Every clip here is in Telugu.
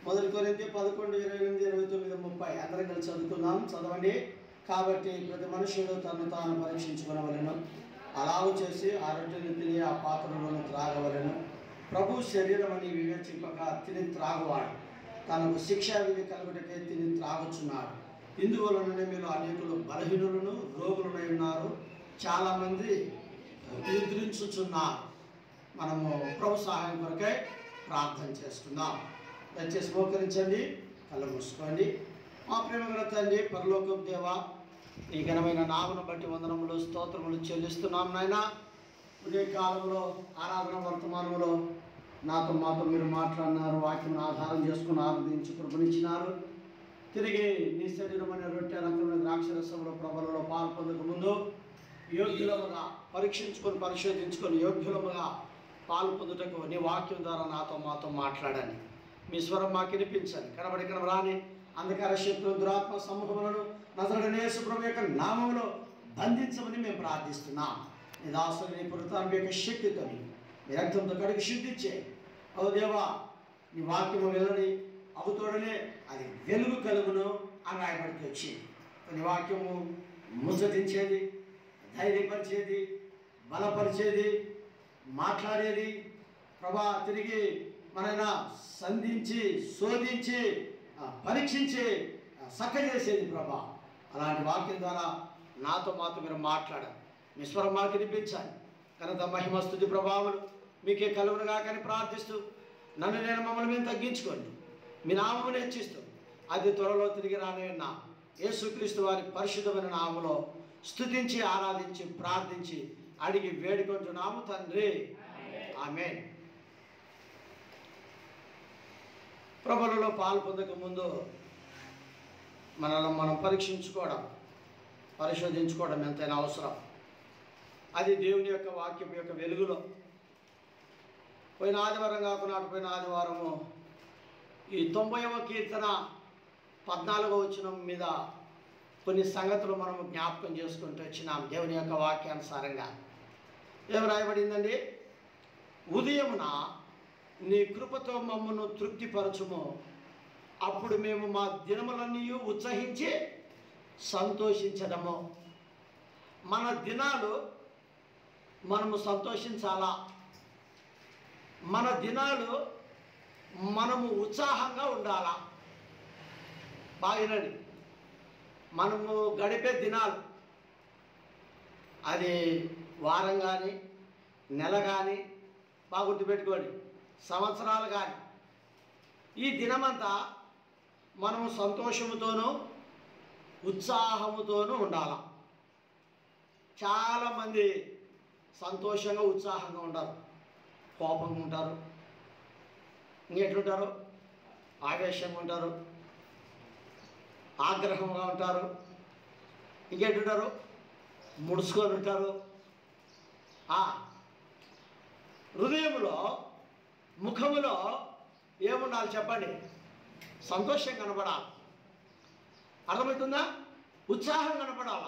మొదటి కొరింథీ పదకొండు ఇరవై ఎనిమిది ఇరవై తొమ్మిది ముప్పై అందరం కలిసి చదువుకుందాం చదవండి కాబట్టి ప్రతి మనుషుడు తను తాను పరీక్షించుకునవలెను అలాగ చేసి ఆ రొట్టెని తిని ఆ పాత్రలను త్రాగవలెను ప్రభు శరీరం అని వివేచింపక తిని త్రాగువాడు తనకు శిక్షా విధి కలుగుటకే తిని త్రాగుచున్నాడు ఇందువలననే మీరు అనేకులు బలహీనులను రోగులనై ఉన్నారు చాలామంది నిద్రించుచున్నారు మనము ప్రభు సహాయం కొరకై ప్రార్థన చేసుకుందాం దయచేసి మోకరించండి కళ్ళు మూసుకోండి మా ప్రేమ గల తండ్రి పరలోకం దేవా ఈ ఘనమైన నామను బట్టి వందనములు స్తోత్రములు చెల్లిస్తున్నాం నాయన ఉదయ కాలంలో ఆరాధన వర్తమానంలో నాతో మాతో మీరు మాట్లాడినారు వాక్యం ఆధారం చేసుకుని ఆరాధించి కృపణించినారు తిరిగి నీ శరీరం అనే రొట్టె రకమైన ద్రాక్షరసంలో ప్రభలలో పాల్పొందక ముందు యోగ్యులముగా పరీక్షించుకొని పరిశోధించుకొని యోగ్యులముగా పాలు పొందుటకు నీ వాక్యం ద్వారా నాతో మాతో మాట్లాడని మీ స్వరం మాకు వినిపించండి కనబడి కనబరాని అంధకార శత్రు దురాత్మ సమూహములను నజరడనే సుప్రభు యొక్క నామములో బంధించమని మేము ప్రార్థిస్తున్నాం నీ దాసుని నీ పురతాన్ని యొక్క శక్తితో మీ రక్తంతో కడిగి శుద్ధిచ్చే ఓ దేవా నీ వాక్యము వెళ్ళని అవుతోడనే అది వెలుగు కలుగును అని రాయబడికి వచ్చింది నీ వాక్యము ముచ్చటించేది ధైర్యపరిచేది బలపరిచేది మాట్లాడేది ప్రభా తిరిగి మనైనా సంధించి శోధించి ఆ, పరీక్షించి ఆ, సక్క చేసేది ప్రభా అలాంటి వాక్యం ద్వారా నాతో మాతో మీరు మాట్లాడాలి మీ స్వరం మాకు వినిపించాలి కనుక మహిమ స్థుతి ప్రభావాలు మీకే కలుగునుగా కానీ ప్రార్థిస్తూ నన్ను నేను మమ్మల్ని మేము తగ్గించుకోండి మీ నామమును హెచ్చిస్తూ అది త్వరలో తిరిగి రానున్న యేసుక్రీస్తు వారి పరిశుద్ధమైన నామములో స్తుతించి ఆరాధించి ప్రార్థించి అడిగి వేడుకుంటున్నాము తండ్రి ఆమె ప్రభులలో పాలు పొందక ముందు మనల్ని మనం పరీక్షించుకోవడం పరిశోధించుకోవడం ఎంతైనా అవసరం అది దేవుని యొక్క వాక్యం యొక్క వెలుగులో పోయిన ఆదివారం కాకుండా అటు పోయిన ఆదివారము ఈ తొంభైవ కీర్తన పద్నాలుగో వచనం మీద కొన్ని సంగతులు మనము జ్ఞాపకం చేసుకుంటూ వచ్చినాం దేవుని యొక్క వాక్యానుసారంగా ఏం రాయబడిందండి ఉదయమున నీ కృపతో మమ్మను తృప్తిపరచుము అప్పుడు మేము మా దినములన్నీ ఉత్సహించి సంతోషించడము మన దినాలు మనము సంతోషించాలా మన దినాలు మనము ఉత్సాహంగా ఉండాలా బాగినండి మనము గడిపే దినాలు అది వారం కానీ నెల కానీ బాగా గుర్తుపెట్టుకోండి సంవత్సరాలు కానీ ఈ దినమంతా మనము సంతోషముతోనూ ఉత్సాహముతోనూ ఉండాలి చాలామంది సంతోషంగా ఉత్సాహంగా ఉంటారు కోపంగా ఉంటారు ఇంకెట్లుంటారు ఆవేశంగా ఉంటారు ఆగ్రహంగా ఉంటారు ఇంకెట్లుంటారు ముడుచుకొని ఉంటారు ఆ, హృదయంలో ముఖములో ఏముండాలి చెప్పండి సంతోషం కనపడాలి అర్థమవుతుందా ఉత్సాహం కనపడాల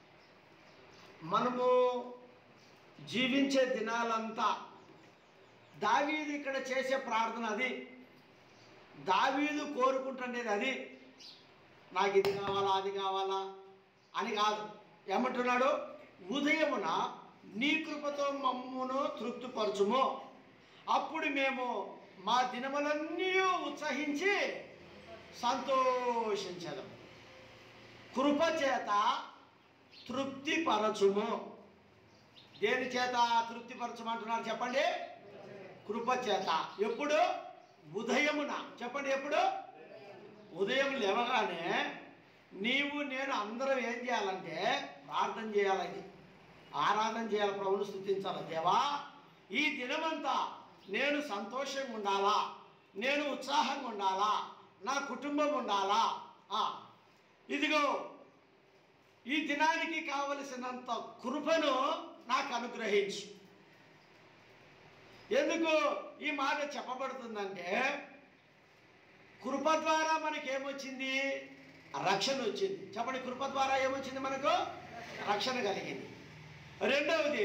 మనము జీవించే దినాలంతా దావీదు ఇక్కడ చేసే ప్రార్థన అది దావీదు కోరుకుంటుండేది అది నాకు ఇది కావాలా అది కావాలా అని కాదు ఏమంటున్నాడు ఉదయమున నీ కృపతో మమ్మును తృప్తిపరచుము అప్పుడు మేము మా దినములన్నీ ఉత్సహించి సంతోషించదము కృప చేత తృప్తిపరచుము దేని చేత తృప్తిపరచమంటున్నారు చెప్పండి కృప చేత ఎప్పుడు ఉదయమున చెప్పండి ఎప్పుడు ఉదయం లేవగానే నీవు నేను అందరం ఏం చేయాలంటే ప్రార్థన చేయాలని ఆరాధన చేయాలి ప్రభుని స్థుతించాలి దేవా ఈ దినమంతా నేను సంతోషంగా ఉండాలా నేను ఉత్సాహంగా ఉండాలా నా కుటుంబం ఉండాలా ఆ, ఇదిగో ఈ దినానికి కావలసినంత కృపను నాకు అనుగ్రహించు ఎందుకు ఈ మాట చెప్పబడుతుందంటే కృప ద్వారా మనకి ఏమొచ్చింది రక్షణ వచ్చింది చెప్పండి కృప ద్వారా ఏమొచ్చింది మనకు రక్షణ కలిగింది రెండవది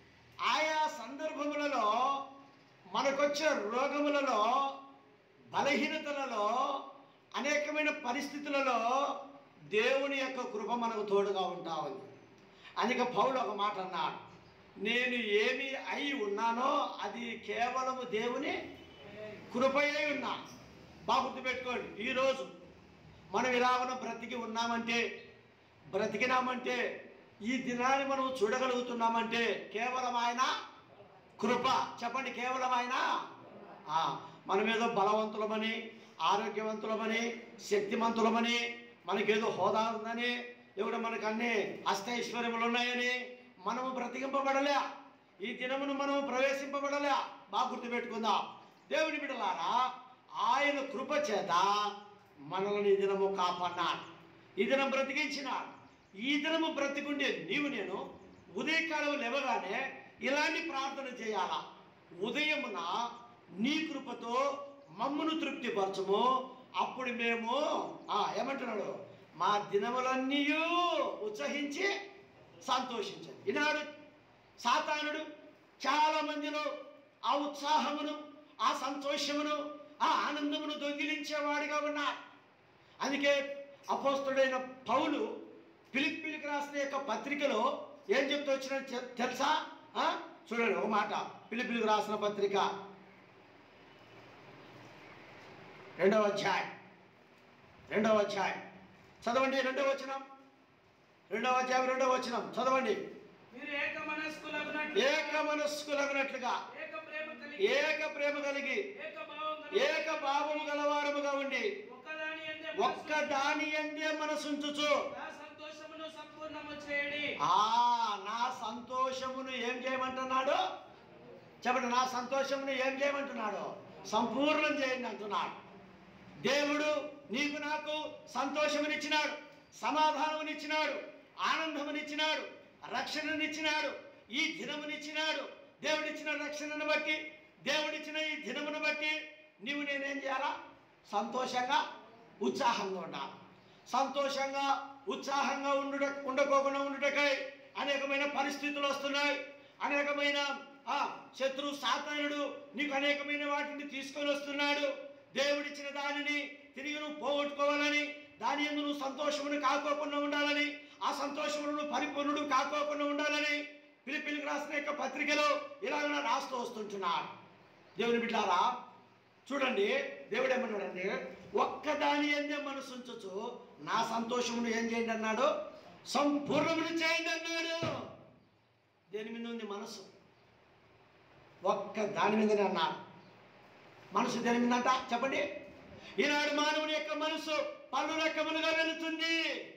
ఆయా సందర్భములలో మనకొచ్చే రోగములలో బలహీన బలహీనతలలో అనేకమైన పరిస్థితులలో దేవుని యొక్క కృప మనకు తోడుగా ఉంటా ఉంది అందుకే పౌలు ఒక మాట అన్నాడు నేను ఏమి అయి ఉన్నానో అది కేవలము దేవుని కృపయే ఉన్నా బాగా గుర్తుపెట్టుకోండి ఈరోజు మనం ఇలాగన బ్రతికి ఉన్నామంటే బ్రతికినామంటే ఈ దినాన్ని మనం చూడగలుగుతున్నామంటే కేవలం ఆయన కృప చెప్పండి కేవలం ఆయన ఆ, మనం ఏదో బలవంతులమని ఆరోగ్యవంతులమని శక్తిమంతులమని మనకేదో హోదా ఉందని ఎవడు మనకు అన్ని అష్టైశ్వర్యములు ఉన్నాయని మనము బ్రతికింపబడలే ఈ దినమును మనము ప్రవేశింపబడలే బాగా గుర్తుపెట్టుకుందాం దేవుని బిడ్డలారా ఆయన కృప చేత మనల్ని ఈ దినము కాపాడినాడు ఈ దినం బ్రతికించినాడు ఈ దినము బ్రతికుండే నీవు నేను ఉదయకాలం లేవగానే ఇలాంటి ప్రార్థన చేయాలా ఉదయమున నీ కృపతో మమ్మను తృప్తిపరచము అప్పుడు మేము ఆ, ఏమంటున్నాడు మా దినములన్నీ ఉత్సహించి సంతోషించండి ఈనాడు సాతానుడు చాలా మందిలో ఆ ఉత్సాహమును ఆ సంతోషమును ఆ ఆనందమును దొంగిలించేవాడిగా ఉన్నాడు అందుకే అపోస్తుడైన పౌలు పిలిపిలికి రాసిన యొక్క పత్రికలో ఏం చెప్తూ వచ్చిన తెలుసా ఆ? చూడండి ఒక మాట పిలిపిలికి రాసిన పత్రిక రెండవ అధ్యాయం రెండవ అధ్యాయం చదవండి రెండవ వచనం రెండవ అధ్యాయం రెండవ వచనం చదవండి మీరు ఏక మనస్కులగునట్లు ఏక మనస్కులగినట్లుగా ఏక ప్రేమ కలిగి ఏక ప్రేమ కలిగి ఏక భావం కలిగి ఏక భావము గలవారముగా ఉండి ఒక్కదాని యందే ఒక్క దాని ఎందే మనసుంచుచు నా సంతోషమును సంపూర్ణము చేయడి ఆ నా సంతోషమును ఏం చేయమంటున్నాడు చెప్పండి నా సంతోషమును ఏం చేయమంటున్నాడు సంపూర్ణం చేయండి అంటున్నాడు దేవుడు నీకు నాకు సంతోషమునిచ్చినాడు సమాధానమునిచ్చినాడు ఆనందమునిచ్చినాడు రక్షణనిచ్చినాడు ఈ దినమునిచ్చినాడు దేవుడిచ్చిన రక్షణను బట్టి దేవుడిచ్చిన ఈ దినమును బట్టి నీవు నేనేం చేయాలా సంతోషంగా ఉత్సాహంగా ఉండాలి సంతోషంగా ఉత్సాహంగా ఉండుట ఉండకోకుండా ఉండుటకై అనేకమైన పరిస్థితులు వస్తున్నాయి అనేకమైన ఆ శత్రు సాతానుడు నీకు అనేకమైన వాటిని తీసుకొని వస్తున్నాడు దేవుడిచ్చిన దానిని తిరిగి నువ్వు పోగొట్టుకోవాలని దాని ఎందు నువ్వు సంతోషమును కాకోకుండా ఉండాలని ఆ సంతోషమును నువ్వు పరిపూర్ణుడు కాకోకుండా ఉండాలని పిలిపిలికి రాసిన యొక్క పత్రికలో ఇలాగ రాస్తూ వస్తుంటున్నాడు దేవుని బిడ్డారా చూడండి దేవుడు ఏమన్నాడండి ఒక్కదాని ఎందే మనసుంచచ్చు నా సంతోషమును ఏం చేయండి అన్నాడు సంపూర్ణమును చేయండి అన్నాడు దేని మీద ఉంది మనసు ఒక్క దాని మీదనే అన్నాడు మనసు దేని మీద అంట చెప్పండి ఈనాడు మానవుని యొక్క మనసు పలు రకములుగా వెళుతుంది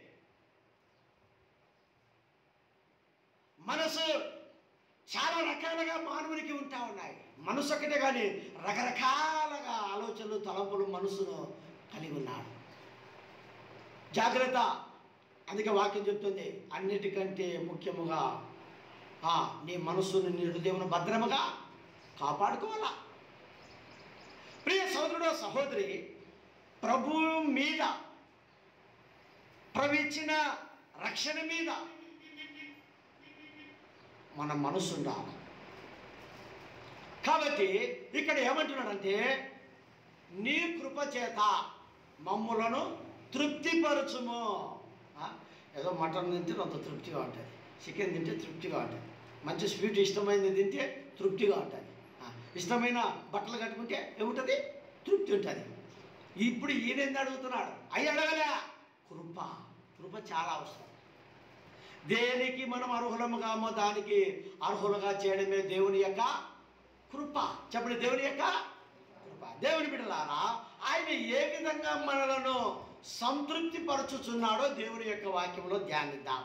మనసు చాలా రకాలుగా మానవునికి ఉంటా ఉన్నాయి మనసు ఒకటే కానీ రకరకాలుగా ఆలోచనలు తలంపులు మనసును కలిగి ఉన్నాడు జాగ్రత్త అందుకే వాక్యం చెప్తుంది అన్నిటికంటే ముఖ్యముగా ఆ, నీ మనస్సును నీ హృదయమును భద్రముగా కాపాడుకోవాలా ప్రియ సోదరుడు సహోదరి ప్రభు మీద ప్రభు ఇచ్చిన రక్షణ మీద మన మనసు ఉండాలి కాబట్టి ఇక్కడ ఏమంటున్నాడంటే నీ కృప చేత మమ్ములను తృప్తిపరచుము ఆ, ఏదో మటన్ తింటే అంత తృప్తిగా ఉంటుంది చికెన్ తింటే తృప్తిగా ఉంటుంది మంచి స్వీట్ ఇష్టమైనది తింటే తృప్తిగా ఉంటుంది ఆ, ఇష్టమైన బట్టలు కట్టుకుంటే ఏముంటుంది తృప్తి ఉంటుంది ఇప్పుడు ఈయన ఏంది అడుగుతున్నాడు అయ్యి అడగలే కృప కృప చాలా అవసరం దేనికి మనం అర్హులముగామో దానికి అర్హులుగా చేయడమే దేవుని యొక్క కృప చెప్పండి దేవుని యొక్క కృప దేవుని బిడ్డలారా ఆయన ఏ విధంగా మనలను సంతృప్తి పరచుచున్నాడో దేవుని యొక్క వాక్యంలో ధ్యానిద్దాం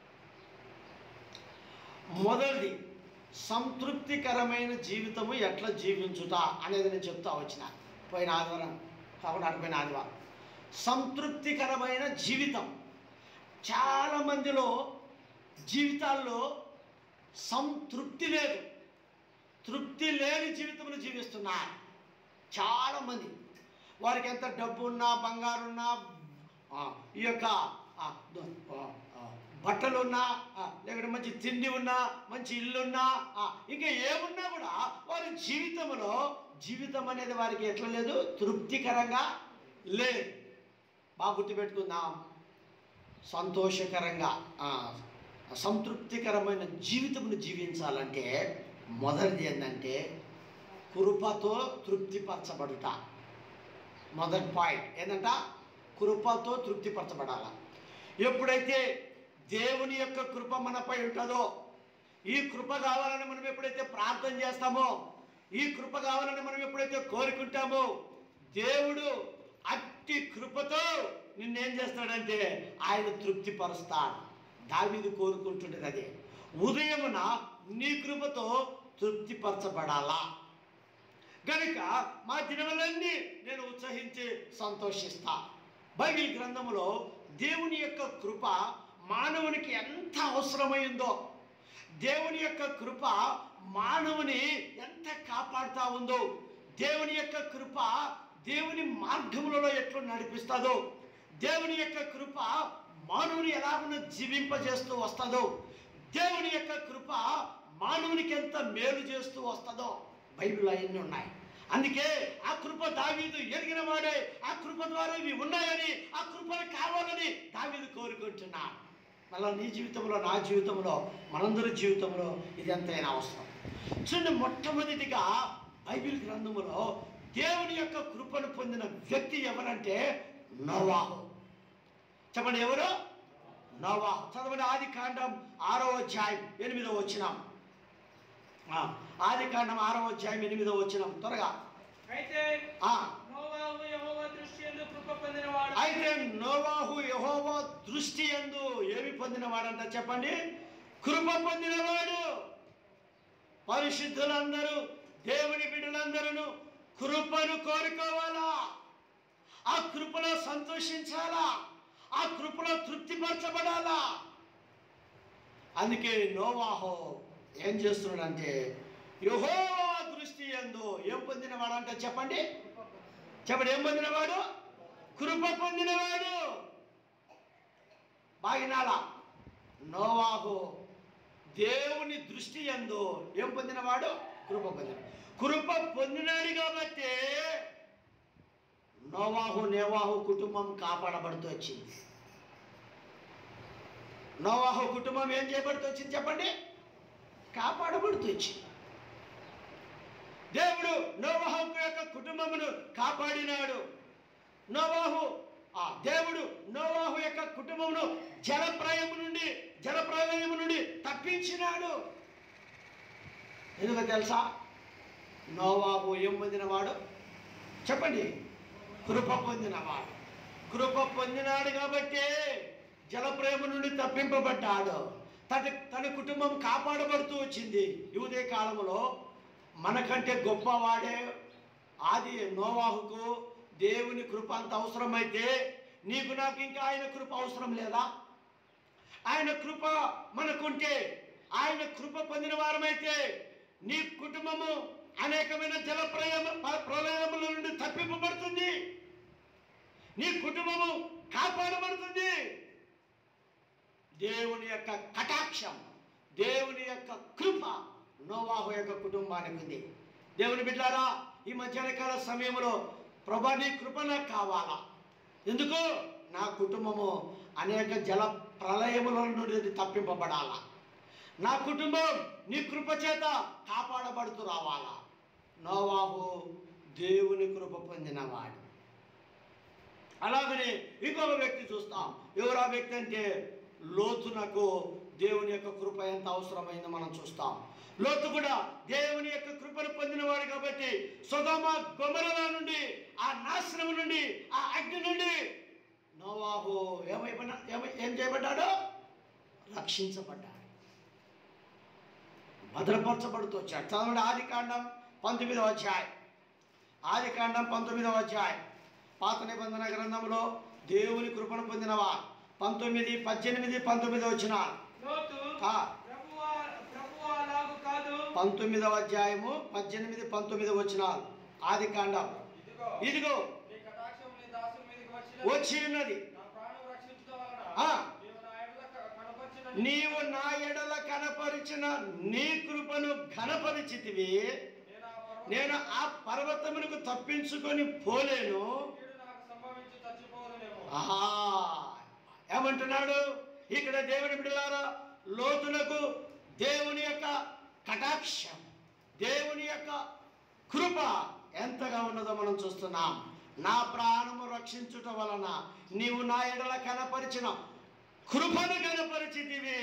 మొదటిది సంతృప్తికరమైన జీవితము ఎట్లా జీవించుట అనేది నేను చెప్తా వచ్చిన పోయిన ఆదివారం కాకుండా అటుపోయిన ఆదివారం సంతృప్తికరమైన జీవితం చాలా మందిలో జీవితాల్లో సంతృప్తి లేదు తృప్తి లేని జీవితమును జీవిస్తున్నారు చాలామంది వారికి ఎంత డబ్బు ఉన్నా బంగారు ఉన్నా ఆ, ఈ యొక్క ఆ, ద- ఆ, ఆ, బట్టలు ఉన్నా ఆ, లేకుంటే మంచి తిండి ఉన్నా మంచి ఇల్లు ఉన్నా ఆ, ఇంకా ఏమున్నా కూడా వారి జీవితంలో జీవితం అనేది వారికి ఎట్లా లేదు తృప్తికరంగా లేదు బాగా గుర్తుపెట్టుకుందాం సంతోషకరంగా ఆ, సంతృప్తికరమైన జీవితమును జీవించాలంటే మొదటిది ఏంటంటే కృపతో తృప్తిపరచబడుట మొదటి పాయింట్ ఏంటంట కృపతో తృప్తిపరచబడాల ఎప్పుడైతే దేవుని యొక్క కృప మనపై ఉంటుందో ఈ కృప కావాలని మనం ఎప్పుడైతే ప్రార్థన చేస్తామో ఈ కృప కావాలని మనం ఎప్పుడైతే కోరుకుంటామో దేవుడు అట్టి కృపతో నిన్నేం చేస్తాడంటే ఆయన తృప్తిపరుస్తాడు దావీదు కోరుకుంటుండేది అదే ఉదయమున నీ కృపతో తృప్తిపరచబడాలా గనుక మా దినములన్నీ నేను ఉత్సహించి సంతోషిస్తా బైబిల్ గ్రంథములో దేవుని యొక్క కృప మానవునికి ఎంత అవసరమైందో దేవుని యొక్క కృప మానవుని ఎంత కాపాడుతా ఉందో దేవుని యొక్క కృప దేవుని మార్గములలో ఎట్లు నడిపిస్తుందో దేవుని యొక్క కృప మానవుని ఎలాగున జీవింపజేస్తూ వస్తుందో దేవుని యొక్క కృప మానవునికి ఎంత మేలు చేస్తూ వస్తుందో బైబిల్ అవన్నీ ఉన్నాయి అందుకే ఆ కృప దావీదు ఎరిగిన వాడే ఆ కృప ద్వారా ఇవి ఉన్నాయని ఆ కృపలు కావాలని దావీదు కోరుకుంటున్నాడు మళ్ళీ నీ జీవితంలో నా జీవితంలో మనందరి జీవితంలో ఇది ఎంతైనా అవసరం చూడండి మొట్టమొదటిగా బైబిల్ గ్రంథములో దేవుని యొక్క కృపను పొందిన వ్యక్తి ఎవరంటే నోవాహు చెప్పండి ఎవరు నోవాహు చదవండి ఆది కాండం ఆరో అధ్యాయం ఎనిమిదో వచ్చినాం ఆ, ఆది కాండం ఆరో అధ్యాయం ఎనిమిదో వచ్చినాం త్వరగా అయితే ఆ, నోవాహు యెహోవా దృష్టి యందు కృప పొందినవాడు అయితే నోవాహు యెహోవా దృష్టి ఎందు ఏమి పొందినవాడంట చెప్పండి కృప పొందినవాడు పరిశుద్ధులందరూ దేవుని బిడ్డలందరూ కృపను కోరుకోవాలా ఆ కృపలో సంతోషించాలా ఆ కృపలో తృప్తిపరచబడాలా అందుకే నోవాహో ఏం చేస్తున్నాడంటే యెహోవా దృష్టి ఎందు ఏం పొందినవాడంటే చెప్పండి చెప్పండి ఏం పొందినవాడు కృప పొందినవాడు బాగినాల నోవాహు దేవుని దృష్టి ఎందు ఏం పొందినవాడు కృప పొందిన కృప పొందినాడు కాబట్టి నోవాహు నేవాహు కుటుంబం కాపాడబడుతూ వచ్చింది నోవాహు కుటుంబం ఏం చేయబడుతూ వచ్చింది చెప్పండి కాపాడబడుతూ వచ్చింది దేవుడు నోవాహు యొక్క కుటుంబమును కాపాడినాడు నోవాహు ఆ దేవుడు నోవాహు యొక్క కుటుంబమును జలప్రయము నుండి జలప్రలయము నుండి తప్పించినాడు ఎందుకు తెలుసా నోవాహు ఏం పొందినవాడు చెప్పండి కృప పొందినవాడు కృప పొందినాడు కాబట్టి జలప్రేమ నుండి తప్పింపబడ్డాడు తన తన కుటుంబం కాపాడబడుతూ వచ్చింది ఈ ఉదయ కాలంలో మనకంటే గొప్పవాడే ఆది నోవాహుకు దేవుని కృప అంత అవసరమైతే నీకు నాకు ఇంకా ఆయన కృప అవసరం లేదా ఆయన కృప మనకుంటే ఆయన కృప పొందిన వారమైతే నీ కుటుంబము అనేకమైన జల ప్రయమ ప్రళయముల నుండి తప్పింపబడుతుంది నీ కుటుంబము కాపాడబడుతుంది దేవుని యొక్క కటాక్షం దేవుని యొక్క కృప నోవాహు యొక్క కుటుంబానికి ఉంది దేవుని బిడ్డారా ఈ మధ్యాహ్న కాల సమయంలో ప్రభా నీ కృప నాకు కావాలా ఎందుకు నా కుటుంబము అనేక జల ప్రళయముల నుండి తప్పింపబడాలా నా కుటుంబం నీ కృప చేత కాపాడబడుతూ రావాలా నోవాహు దేవుని కృప పొందినవాడు అలాగనే ఇంకొక వ్యక్తి చూస్తాం ఎవరు ఆ వ్యక్తి అంటే లోతునకు దేవుని యొక్క కృప ఎంత అవసరమైందో మనం చూస్తాం లోతు కూడా దేవుని యొక్క కృపను పొందినవాడు కాబట్టి సుధమ గొమరల నుండి ఆ నాశనం నుండి ఆ అగ్ని నుండి నోవాహు ఏమైపోయినా ఏమై ఏం చేయబడ్డాడు రక్షించబడ్డాడు భద్రపరచబడుతూ వచ్చాడు చదవండి ఆది కాండం పంతొమ్మిదవ అధ్యాయం ఆది కాండం పంతొమ్మిదవ అధ్యాయం పాత నిబంధన గ్రంథంలో దేవుని కృపను పొందినవా పంతొమ్మిది పద్దెనిమిది పంతొమ్మిది వచ్చిన లోతు ఆ. ప్రభువా ప్రభువా అలాగు కాదు పంతొమ్మిదవ అధ్యాయము పద్దెనిమిది పంతొమ్మిది వచ్చిన ఆది కాండం ఇదిగో ఇదిగో నీ కటాక్షం నీ దాసు మీదకి వచ్చినది. వచ్చి ఉన్నది నా ప్రాణం రక్షించుట వలన ఆ. నీవు నా ఎడల క- కనపరిచిన నీవు నా ఎడల కనపరిచిన నీ కృపను ఘనపరిచితివి నేను ఆ నేను ఆ పర్వతమునకు తప్పించుకొని పోలేను కీడు నాకు సంభవించి చచ్చిపోదునేమో ఆహా ఏమంటున్నాడు ఇక్కడ దేవుని బిడ్డలారా లోతులకు దేవుని యొక్క కటాక్షం దేవుని యొక్క కృప ఎంతగా ఉన్నదో మనం చూస్తున్నాం నా ప్రాణము రక్షించుట వలన నీవు నా ఎడల కనపరిచిన కృపను కనపరిచితివి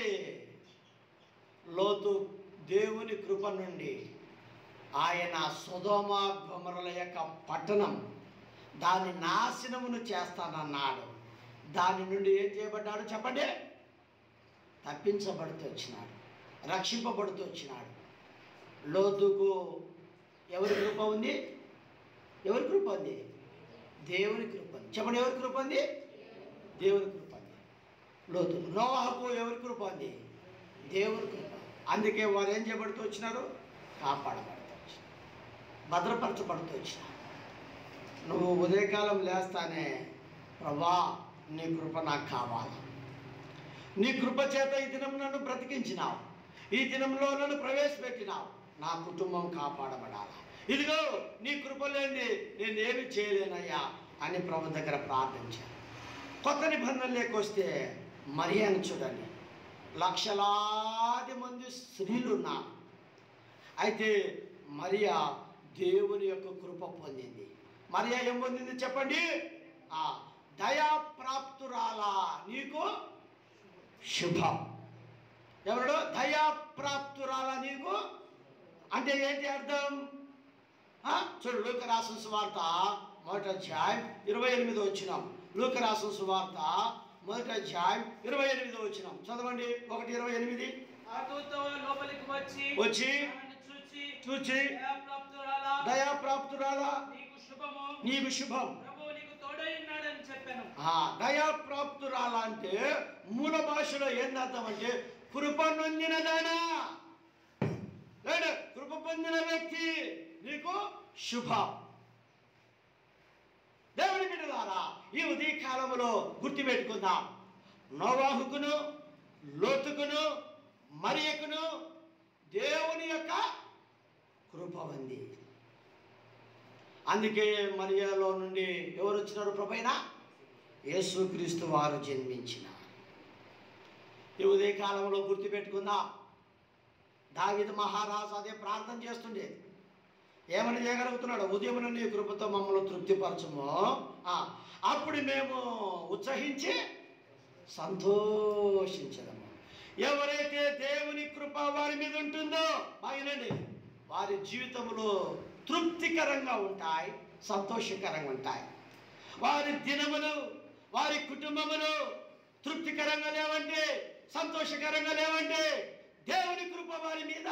లోతు దేవుని కృప నుండి ఆయన సుధోమ గొమరుల యొక్క పట్టణం దాని నాశనమును చేస్తానన్నాడు దాని నుండి ఏం చేయబడ్డాడు చెప్పండి తప్పించబడుతూ వచ్చినాడు రక్షింపబడుతూ వచ్చినాడు లోతుకు ఎవరి కృప ఉంది ఎవరి కృప ఉంది దేవుని కృప ఉంది చెప్పండి ఎవరి కృప ఉంది దేవుని కృప ఉంది లోతు నోవాహకు ఎవరి కృప ఉంది దేవుని కృప అందుకే వారు ఏం చేయబడుతూ వచ్చినారు కాపాడబడుతూ వచ్చినారు భద్రపరచబడుతూ వచ్చినారు నువ్వు ఉదయకాలం లేస్తానే ప్రభా నీ కృప నాకు కావాలి నీ కృప చేత ఈ దినం నన్ను బ్రతికించినావు ఈ దినంలో నన్ను ప్రవేశపెట్టినావు నా కుటుంబం కాపాడబడాలి ఇదిగో నీ కృప లేని నేనేమి చేయలేనయ్యా అని ప్రభు దగ్గర ప్రార్థించాను కొత్త నిబంధనలు లేకొస్తే మరి అని చూడండి లక్షలాది మంది స్త్రీలు ఉన్నారు అయితే మరియా దేవుని యొక్క కృప పొందింది మరియా ఏం పొందింది చెప్పండి ఆ దయాప్రాప్తురాలా నీకు శుభం ఎవరు దయాప్రాప్తురాలా నీకు అంటే ఏంటి అర్థం ఆ? చూడు లూక రాసిన సువార్త మొదటి అధ్యాయం ఇరవై ఎనిమిది వచ్చినాం లూక రాసిన సువార్త మొదటి అధ్యాయం ఇరవై ఎనిమిది వచ్చినాం చదవండి ఒకటి ఇరవై ఎనిమిది ఆ దూత లోపలికి వచ్చి వచ్చి ఆమెను చూచి చూచి దయాప్రాప్తురాలా, దయాప్రాప్తురాలా నీకు శుభము నీకు శుభం ప్రభు నీకు తోడై ఉన్నాడని చెప్పాను ఆ దయాప్రాప్తురాల అంటే మూల భాషలో ఏందర్థం అంటే కృప నొందినదానా లేడు కృప పొందిన వ్యక్తి నీకు శుభం దేవుని బిడ్డలారా ఈ ఉదయ కాలంలో గుర్తుపెట్టుకుందాం నోవాహుకును లోతుకును మరియకును దేవుని యొక్క కృప ఉంది అందుకే మరియలో నుండి ఎవరు వచ్చినారు ప్రభైనా యేసుక్రీస్తు వారు జన్మించిన ఈ ఉదయ కాలంలో గుర్తుపెట్టుకుందాం దావిద మహారాజు అదే ప్రార్థన చేస్తుండేది ఏమని చేయగలుగుతున్నాడు ఉదయం నీ కృపతో మమ్మల్ని తృప్తిపరచము ఆ, అప్పుడు మేము ఉత్సహించి సంతోషించదము ఎవరైతే దేవుని కృప వారి మీద ఉంటుందో బాగినండి వారి జీవితంలో తృప్తికరంగా ఉంటాయి సంతోషకరంగా ఉంటాయి వారి దినములు వారి కుటుంబములు తృప్తికరంగా లేవంటే సంతోషకరంగా లేవంటే దేవుని కృప వారి మీద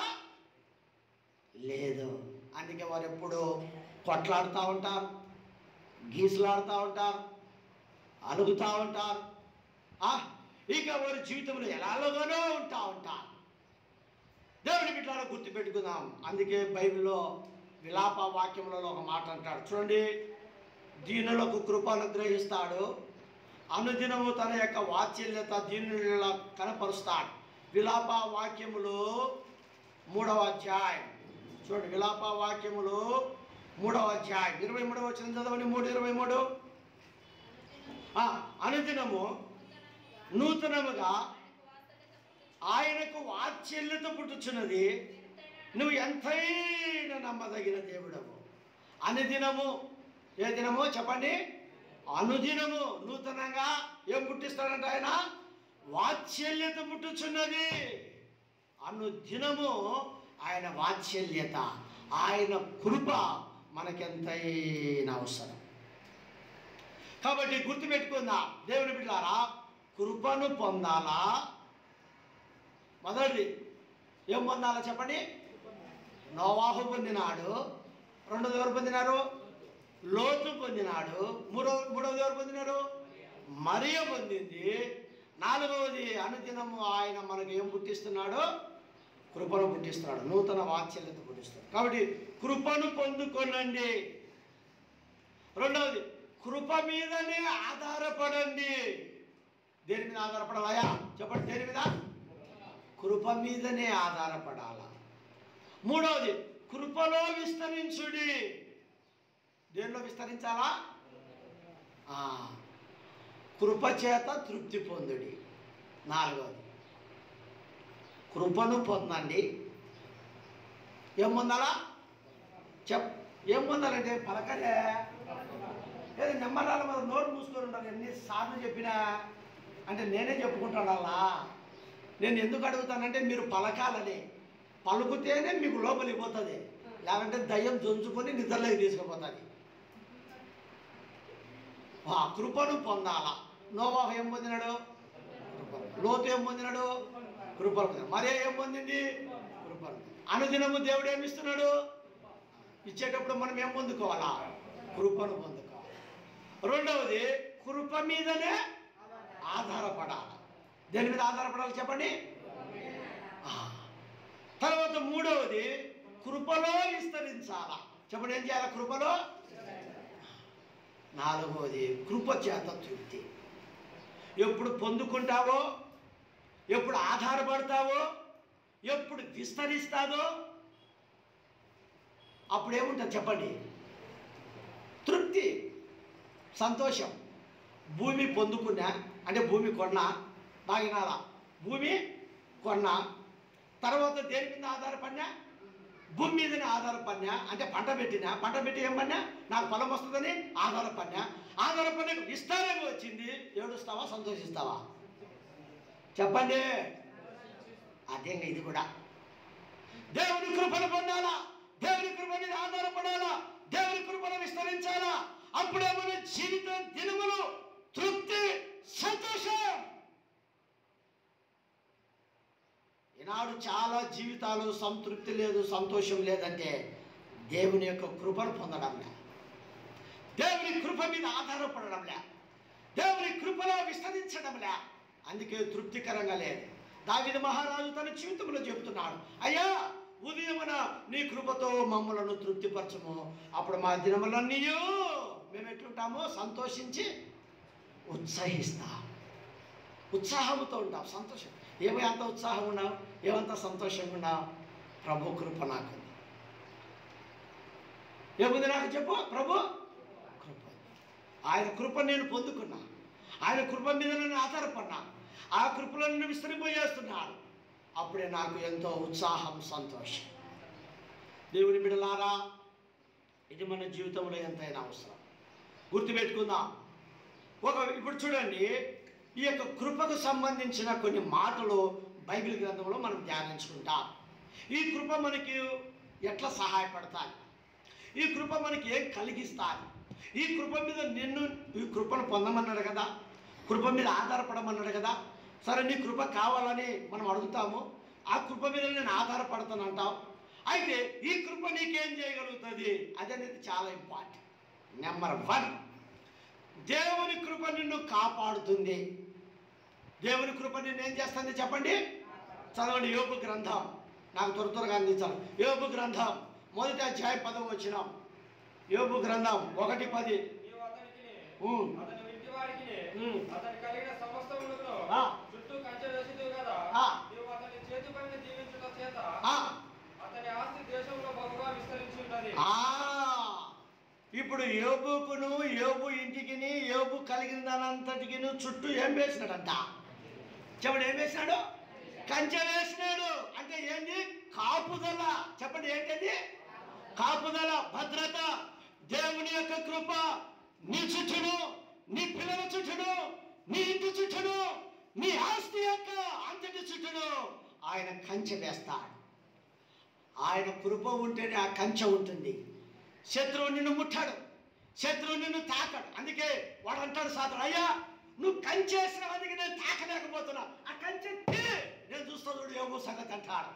లేదు అందుకే వారు ఎప్పుడు కొట్లాడుతూ ఉంటారు గీసులాడుతూ ఉంటారు అలుగుతూ ఉంటారు ఆ, ఇక వారి జీవితంలో ఎలాగోనో ఉంటా ఉంటారు దేవుని బిడ్డలో గుర్తుపెట్టుకుందాం అందుకే బైబిల్లో విలాప వాక్యములలో ఒక మాట అంటాడు చూడండి దీనులకు కృప అనుగ్రహిస్తాడు అనుదినము తన యొక్క వాత్సల్యత దీనుల కనపరుస్తాడు విలాప వాక్యములు మూడవ అధ్యాయం చూడండి విలాప వాక్యములు మూడవ అధ్యాయం ఇరవై మూడవ వచ్చిన చదవండి మూడు ఇరవై మూడు ఆ, అనుదినము నూతనముగా ఆయనకు వాత్సల్యత పుట్టుచున్నది నువ్వు ఎంతైనా నమ్మదగిన దేవుడవు అనుదినము ఏ దినము చెప్పండి అనుదినము నూతనంగా ఏం పుట్టిస్తాడంట ఆయన వాత్సల్యత పుట్టుచున్నది అనుదినము ఆయన వాత్సల్యత ఆయన కృప మనకెంతైనా అవసరం కాబట్టి గుర్తుపెట్టుకుందాం దేవుని బిడ్డారా కృపను పొందాలా మొదటిది ఏం పొందాలో చెప్పండి నోవాహు పొందినాడు రెండోది ఎవరు పొందినారు లోతు పొందినాడు మూడో మూడవది ఎవరు పొందినారు మరియ పొందింది నాలుగవది అనుదినము ఆయన మనకు ఏం పుట్టిస్తున్నాడు కృపను పుట్టిస్తున్నాడు నూతన వాత్సల్యత పుట్టిస్తున్నాడు కాబట్టి కృపను పొందుకోనండి రెండవది కృప మీదనే ఆధారపడండి దేని మీద ఆధారపడాలయా చెప్పండి దేని మీద కృప మీదనే ఆధారపడాల మూడవది కృపలో విస్తరించుడి దేనిలో విస్తరించాలా ఆ, కృప చేత తృప్తి పొందుడి నాలుగవది కృపను పొందండి ఏం పొందాలా చెప్ ఏం పొందాలంటే పలకలే ఏది నెమ్మరాల మీద నోరు మూసుకొని ఉంటారు ఎన్నిసార్లు చెప్పినా అంటే నేనే చెప్పుకుంటాను అలా నేను ఎందుకు అడుగుతానంటే మీరు పలకాలని పలుకుతేనే మీకు లోపలికి పోతుంది లేకుంటే దయ్యం జొంచుకొని నిద్రలోకి తీసుకుపోతుంది ఆ కృపను పొందాల నోవాహు ఏం పొందినాడు కృపను. లోతు ఏం పొందినాడు కృపను పొందినాడు మరే ఏం పొందింది కృపను అనుదినము దేవుడు ఏమి ఇస్తున్నాడు ఇచ్చేటప్పుడు మనం ఏం పొందుకోవాలా కృపను పొందుకోవాలి రెండవది కృప మీదనే ఆధారపడాలి దేని మీద ఆధారపడాలి చెప్పండి ఆ. తర్వాత మూడవది కృపలో విస్తరించాల చెప్పండి ఏం చేయాలి కృపలో నాలుగవది కృప చేత తృప్తి ఎప్పుడు పొందుకుంటావో ఎప్పుడు ఆధారపడతావో ఎప్పుడు విస్తరిస్తాదో అప్పుడు ఏముంటుంది చెప్పండి తృప్తి సంతోషం భూమి పొందుకున్నా అంటే భూమి కొన్నా బాగినాల భూమి కొన్నా తర్వాత దేని మీద ఆధారపడినా భూమి మీదనే ఆధారపడినా అంటే పంట పెట్టినా పంట పెట్టి ఏం పడినా నాకు పొలం వస్తుందని ఆధారపడినా ఆధారపడిన విస్తారంగా వచ్చింది ఏడుస్తావా సంతోషిస్తావా చెప్పండి అదే ఇంకా ఇది కూడా దేవుని కృపను పొందాలా దేవుని కృప మీద ఆధారపడాలా దేవుని కృపను విస్తరించాలా అప్పుడే మన జీవిత దినములు తృప్తి సంతోషం ఈనాడు చాలా జీవితాలు సంతృప్తి లేదు సంతోషం లేదంటే దేవుని యొక్క కృపను పొందడం లే దేవుని కృప మీద ఆధారపడడం లే దేవుని కృపలో విస్తరించడం లే అందుకే తృప్తికరంగా లేదు దావిద మహారాజు తన జీవితంలో చెబుతున్నాడు అయ్యా ఉదయమున నీ కృపతో మమ్మలను తృప్తిపరచము అప్పుడు మా దినములన్నీయు మేము ఎట్లుంటామో సంతోషించి ఉత్సహిస్తాం ఉత్సాహంతో ఉంటాం సంతోషం ఏమై అంత ఉత్సాహం ఉన్నావు ఏమంత సంతోషంగా ఉన్నావు ప్రభు కృప నాకు ఉంది. ఏముంది నాకు చెప్పు ప్రభు కృప ఆయన కృప నేను పొందుకున్నా ఆయన కృప మీద నేను ఆధారపడినా ఆ కృపలో నేను విస్తరింపజేస్తున్నాను అప్పుడే నాకు ఎంతో ఉత్సాహం సంతోషం దేవుని బిడలారా ఇది మన జీవితంలో ఎంతైనా అవసరం గుర్తుపెట్టుకుందాం ఒక ఇప్పుడు చూడండి ఈ యొక్క కృపకు సంబంధించిన కొన్ని మాటలు బైబిల్ గ్రంథంలో మనం ధ్యానించుకుంటాం ఈ కృప మనకి ఎట్లా సహాయపడతాయి ఈ కృప మనకి ఏం కలిగిస్తాయి ఈ కృప మీద నిన్ను ఈ కృపను పొందమన్నాడు కదా కృప మీద ఆధారపడమన్నాడు కదా సరే నీ కృప కావాలని మనం అడుగుతాము ఆ కృప మీద నేను ఆధారపడతాను అంటావు అయితే ఈ కృప నీకేం చేయగలుగుతుంది అదనేది చాలా ఇంపార్టెంట్ నెంబర్ వన్ దేవుని కృప నిన్ను కాపాడుతుంది దేవుని కృప నిన్ను ఏం చేస్తుంది చెప్పండి చదవండి యోగు గ్రంథం నాకు త్వర త్వరగా అందించాలి యోగు గ్రంథం మొదటి అధ్యాయం పదవి వచ్చినాం యోగు గ్రంథం ఒకటి పది నీవు అతనికి ఉమ్. అతని ఇంటి వారికి ఉమ్. అతని కలిగిన సమస్తములను ఆ. చుట్టూ కంచె వేసిదివి కదా ఆ. నీవు అతని చేతి పైన దీవించుట చేత ఆ, అతని ఆస్తి దేశంలో బహుగా విస్తరించి ఉన్నది ఆ. ఇప్పుడు యోబుకును యోబు ఇంటికిని యోబు కలిగిన దానంతటికి చుట్టూ ఏం వేసినాడంట చెప్పండి ఏం వేసినాడు కంచె వేసినాడు అంటే ఏంటి కాపుదల చెప్పండి ఏంటది కాపుదల భద్రత దేవుని యొక్క కృప నీ చుట్టూను నీ పిల్లల చుట్టూను నీ ఇంటి చుట్టూను నీ ఆస్తి యొక్క అంతటి చుట్టూను ఆయన కంచె వేస్తాడు ఆయన కృప ఉంటేనే ఆ కంచె ఉంటుంది శత్రువు నిన్ను ముట్టాడు శత్రువు నిన్ను తాకడు అందుకే వాడు అంటాడు సాధన అయ్యా నువ్వు కంచేసిన అందుకే నేను తాకలేకపోతున్నా ఆ కంచె తీ, నేను చూస్తా చూడు యోగు సంగతి అంటాడు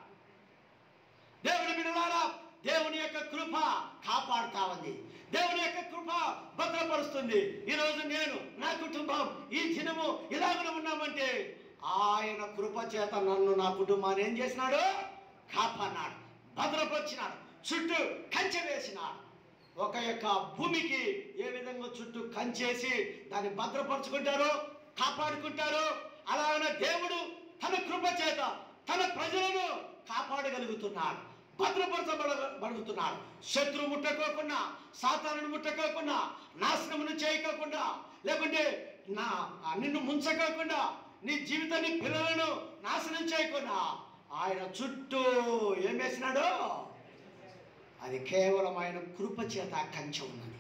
దేవుని బిడ్డలారా దేవుని యొక్క కృప కాపాడుతా ఉంది దేవుని యొక్క కృప భద్రపరుస్తుంది ఈరోజు నేను నా కుటుంబం ఈ దినము ఇలాగ ఉన్నామంటే ఆయన కృప చేత నన్ను నా కుటుంబాన్ని ఏం చేసినాడు కాపాడినాడు భద్రపరిచినాడు చుట్టూ కంచె వేసినాడు ఒక యొక్క భూమికి ఏ విధంగా చుట్టూ కంచేసి దాన్ని భద్రపరుచుకుంటారో కాపాడుకుంటారో అలాగనే దేవుడు తన కృప చేత తన ప్రజలను కాపాడగలుగుతున్నాడు భద్రపరచబడగలుగుతున్నాడు శత్రువు ముట్టకోకుండా సాతానుడు ముట్టకోకుండా నాశనమును చేయకోకుండా లేకుంటే నా నిన్ను ముంచకోకుండా నీ జీవితాన్ని పిల్లలను నాశనం చేయకుండా ఆయన చుట్టూ ఏం వేసినాడు అది కేవలం ఆయన కృప చేత కంచె ఉన్నది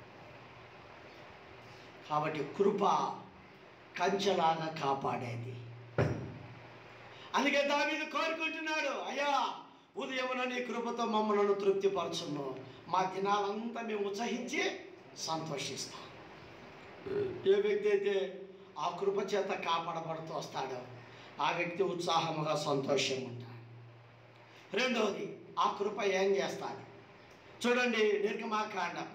కాబట్టి కృప కంచెలాగా కాపాడేది అందుకే దావీదు కోరుకుంటున్నాడు అయ్యా ఉదయమున నీ కృపతో మమ్మల్ని తృప్తిపరచును మా దినాలంతా మేము ఉత్సహించి సంతోషిస్తాం ఏ వ్యక్తి అయితే ఆ కృప చేత కాపాడబడుతూ వస్తాడో ఆ వ్యక్తి ఉత్సాహముగా సంతోషంగా ఉంటాడు రెండవది ఆ కృప ఏం చేస్తాడు చూడండి నిర్గమాకాండం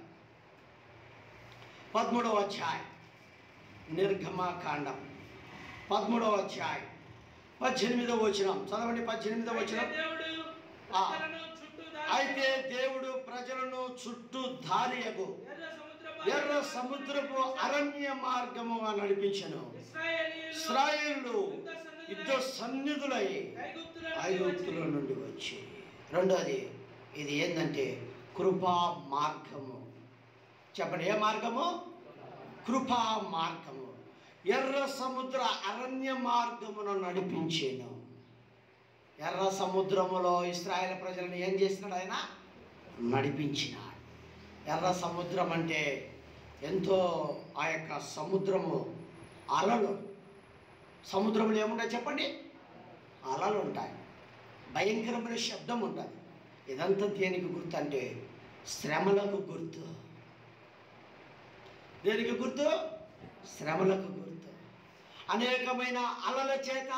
పదమూడవ అధ్యాయం నిర్గమాకాండం పదమూడవ అధ్యాయం పద్దెనిమిదవ వచనం చదవండి పద్దెనిమిదవ అయితే వచనం దేవుడు ఆ. ప్రజలను చుట్టూ దారి అయితే దేవుడు ప్రజలను చుట్టూ దారియగు ఎర్ర సముద్రపు ఎర్ర సముద్రపు అరణ్య మార్గముగా నడిపించను ఇశ్రాయేలీయులు ఇస్రాయేళ్లు యుద్ధ సన్నిధులై ఐగుప్తుల ఐగుప్తుల నుండి నుండి వచ్చి రెండోది ఇది ఏంటంటే కృపా మార్గము చెప్పండి ఏ మార్గము కృపా మార్గము ఎర్ర సముద్ర అరణ్య మార్గమును నడిపించాను ఎర్ర సముద్రములో ఇస్రాయేల్ ప్రజలను ఏం చేసినాడు ఆయన నడిపించినాడు ఎర్ర సముద్రం అంటే ఎంతో ఆ యొక్క సముద్రము అలలు సముద్రంలో ఏముంటాయి చెప్పండి అలలు ఉంటాయి భయంకరమైన శబ్దం ఉంటుంది ఇదంతా దేనికి గుర్తు అంటే శ్రమలకు గుర్తు దేనికి గుర్తు శ్రమలకు గుర్తు అనేకమైన అలల చేత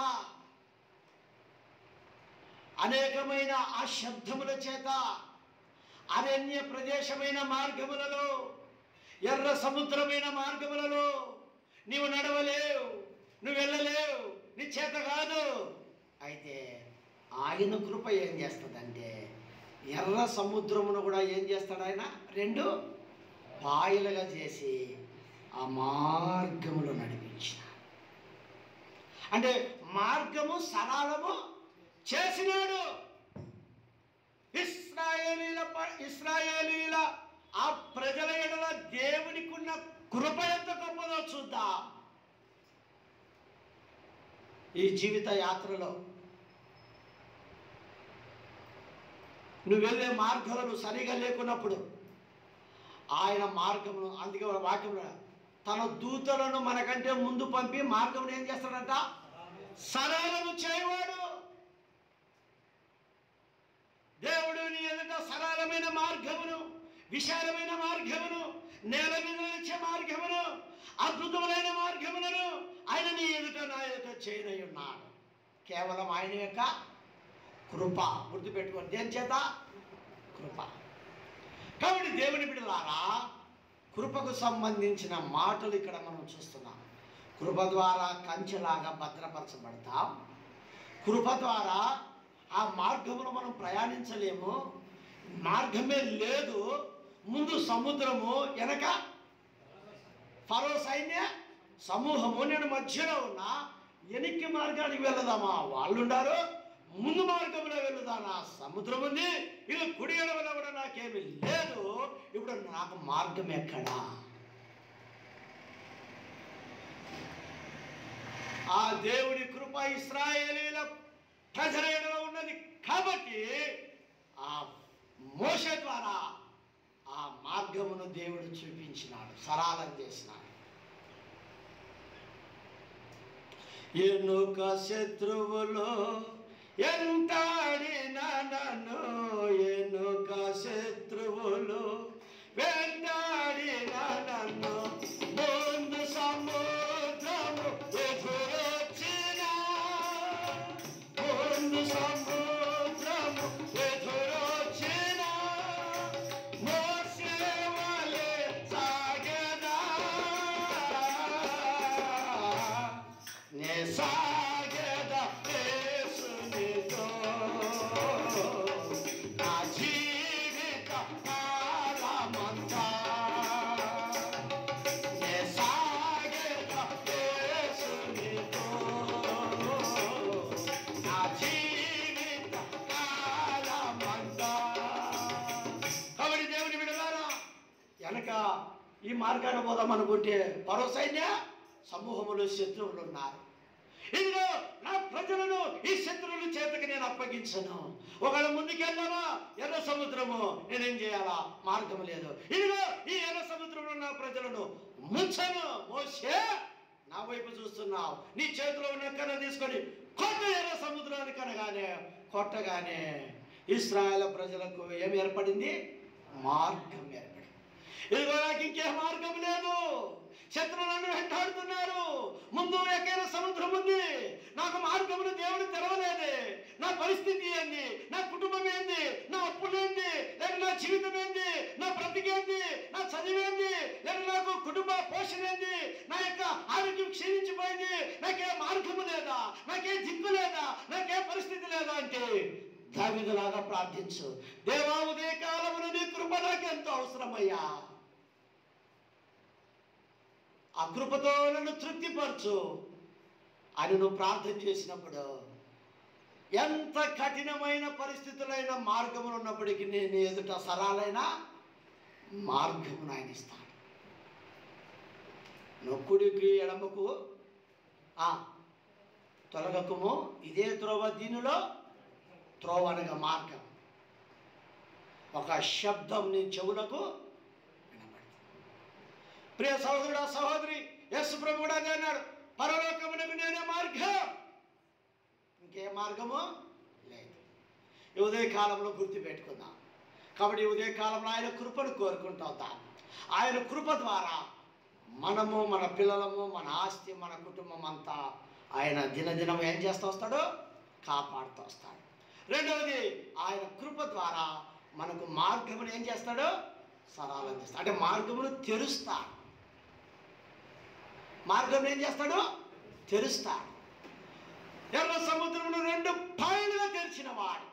అనేకమైన ఆ శబ్దముల చేత అరణ్య ప్రదేశమైన మార్గములలో ఎర్ర సముద్రమైన మార్గములలో నీవు నడవలేవు నువ్వు వెళ్ళలేవు నీ చేత కాదు అయితే ఆయన కృప ఏం చేస్తుందంటే ఎర్ర సముద్రమును కూడా ఏం చేస్తాడు ఆయన రెండు పాయలుగా చేసి ఆ మార్గములో నడిపించిన అంటే మార్గము సరళము చేసినాడు ఇస్రాయేలీల ప- ఇస్రాయేలీల ఆ ప్రజల ఎడల దేవునికి ఉన్న కృప ఎంత గొప్పదో చూద్దాం ఈ జీవిత యాత్రలో నువ్వు వెళ్ళే మార్గాలు సరిగా లేకున్నప్పుడు ఆయన మార్గమును అందుకే వాక్యంలో తన దూతలను మనకంటే ముందు పంపి మార్గం ఏం చేస్తాడంట సరళము చేయవాడు దేవుడు నీ ఎదుట సరళమైన మార్గమును విశాలమైన మార్గమును నేల మీద నిలిచే మార్గమును అద్భుతమైన మార్గములను ఆయన నీ ఎదుట నా ఎదుట చేయనై ఉన్నాడు కేవలం ఆయన యొక్క కృప గుర్తుపెట్టుకోండి దేని చేత కృప కాబట్టి దేవుని బిడ్డలారా కృపకు సంబంధించిన మాటలు ఇక్కడ మనం చూస్తున్నాం కృప ద్వారా కంచెలాగా భద్రపరచబడతాం కృప ద్వారా ఆ మార్గమును మనం ప్రయాణించలేము మార్గమే లేదు ముందు సముద్రము వెనక ఫరో సైన్య సమూహము నేను మధ్యలో ఉన్నా వెనక్కి మార్గానికి వెళదామా వాళ్ళు ఉండారు ముందు మార్గంలో వెళుదానా సముద్రం ఉంది ఇది కుడి ఎడవల కూడా నాకేమి లేదు ఇప్పుడు నాకు మార్గం ఎక్కడా ఆ దేవుని కృప ఇస్రాయేలీల ప్రజల ఎడల ఉన్నది కాబట్టి ఆ మోస ద్వారా ఆ మార్గమును దేవుడు చూపించినాడు సరళం చేసినాడు ఎన్నుక శత్రువులు ఎంటాడిన నన్ను ఎన్నుక శత్రువులు వెంటాడిన నన్ను ముందు సముద్రము ఎదురొచ్చిన ముందు సముద్రము ఎదురొచ్చిన మోసే వలె సాగెదా నే సాగెద యేసునితో నా జీవిత కాలమంతా మార్గాన పోదాం అనుకుంటే పరో సైన్య సమూహములు శత్రువులు ఉన్నారు ఇదిగో నా ప్రజలను ఈ శత్రువుల చేతకి నేను అప్పగించను ఒకవేళ ముందుకెళ్ళావా ఎర్ర సముద్రము నేనేం చేయాలా మార్గం లేదు ఇదిగో ఈ ఎర్ర సముద్రంలో నా ప్రజలను ముంచను మోసే నా వైపు చూస్తున్నావు నీ చేతిలో ఉన్న కన్న తీసుకొని కొట్ట ఎర్ర సముద్రానికి అనగానే కొట్టగానే ఇస్రాయేల్ ప్రజలకు ఏం ఏర్పడింది మార్గం ఏర్పడింది ఇదిగో నాకు ఇంకే మార్గం లేదు శత్రువులను వెంటాడుతున్నారు ముందు ఎక్కైన సముద్రం ఉంది నాకు మార్గమును దేవుడు తెరవలేదే నా పరిస్థితి ఏంది నా కుటుంబం ఏంది నా అప్పులు ఏంది లేక నా జీవితం ఏంది నా బ్రతికేంది నా చదివేంది లేక నాకు కుటుంబ పోషణ ఏంది నా యొక్క ఆరోగ్యం క్షీణించిపోయింది నాకే మార్గము లేదా నాకే దిక్కు లేదా నాకే పరిస్థితి లేదా అంటే దావిదులాగా ప్రార్థించు దేవా ఉదయ కాలమున నీ కృప నాకు ఎంతో అవసరమయ్యా ఆ కృపతో నన్ను తృప్తిపరచు అని నువ్వు ప్రార్థన చేసినప్పుడు ఎంత కఠినమైన పరిస్థితులైన మార్గములు ఉన్నప్పటికీ నేను ఎదుట సరాలైన మార్గమును ఆయన ఇస్తాడు నొక్కుడికి ఎడమకు ఆ, తొలగకము ఇదే త్రోవ దీనిలో త్రోవ అనగా మార్గం ఒక శబ్దం నీ చెవులకు వినబడుతుంది ప్రియ సహోదరుడు సహోదరి యశు ప్రభు కూడా అదే అన్నాడు పరలోకమునకు నేనే మార్గం ఇంకే మార్గము లేదు ఈ ఉదయ కాలంలో గుర్తుపెట్టుకుందాం కాబట్టి ఈ ఉదయ కాలంలో ఆయన కృపను కోరుకుంటాం ఆయన కృప ద్వారా మనము మన పిల్లలము మన ఆస్తి మన కుటుంబం అంతా ఆయన దినదినం ఏం చేస్తూ వస్తాడు కాపాడుతూ వస్తాడు రెండవది ఆయన కృప ద్వారా మనకు మార్గమును ఏం చేస్తాడు సరళం చేస్తాడు అంటే మార్గమును తెరుస్తాడు మార్గం ఏం చేస్తాడు తెరుస్తాడు ఎర్ర సముద్రమును రెండు పాయలుగా తెరిచిన వాడు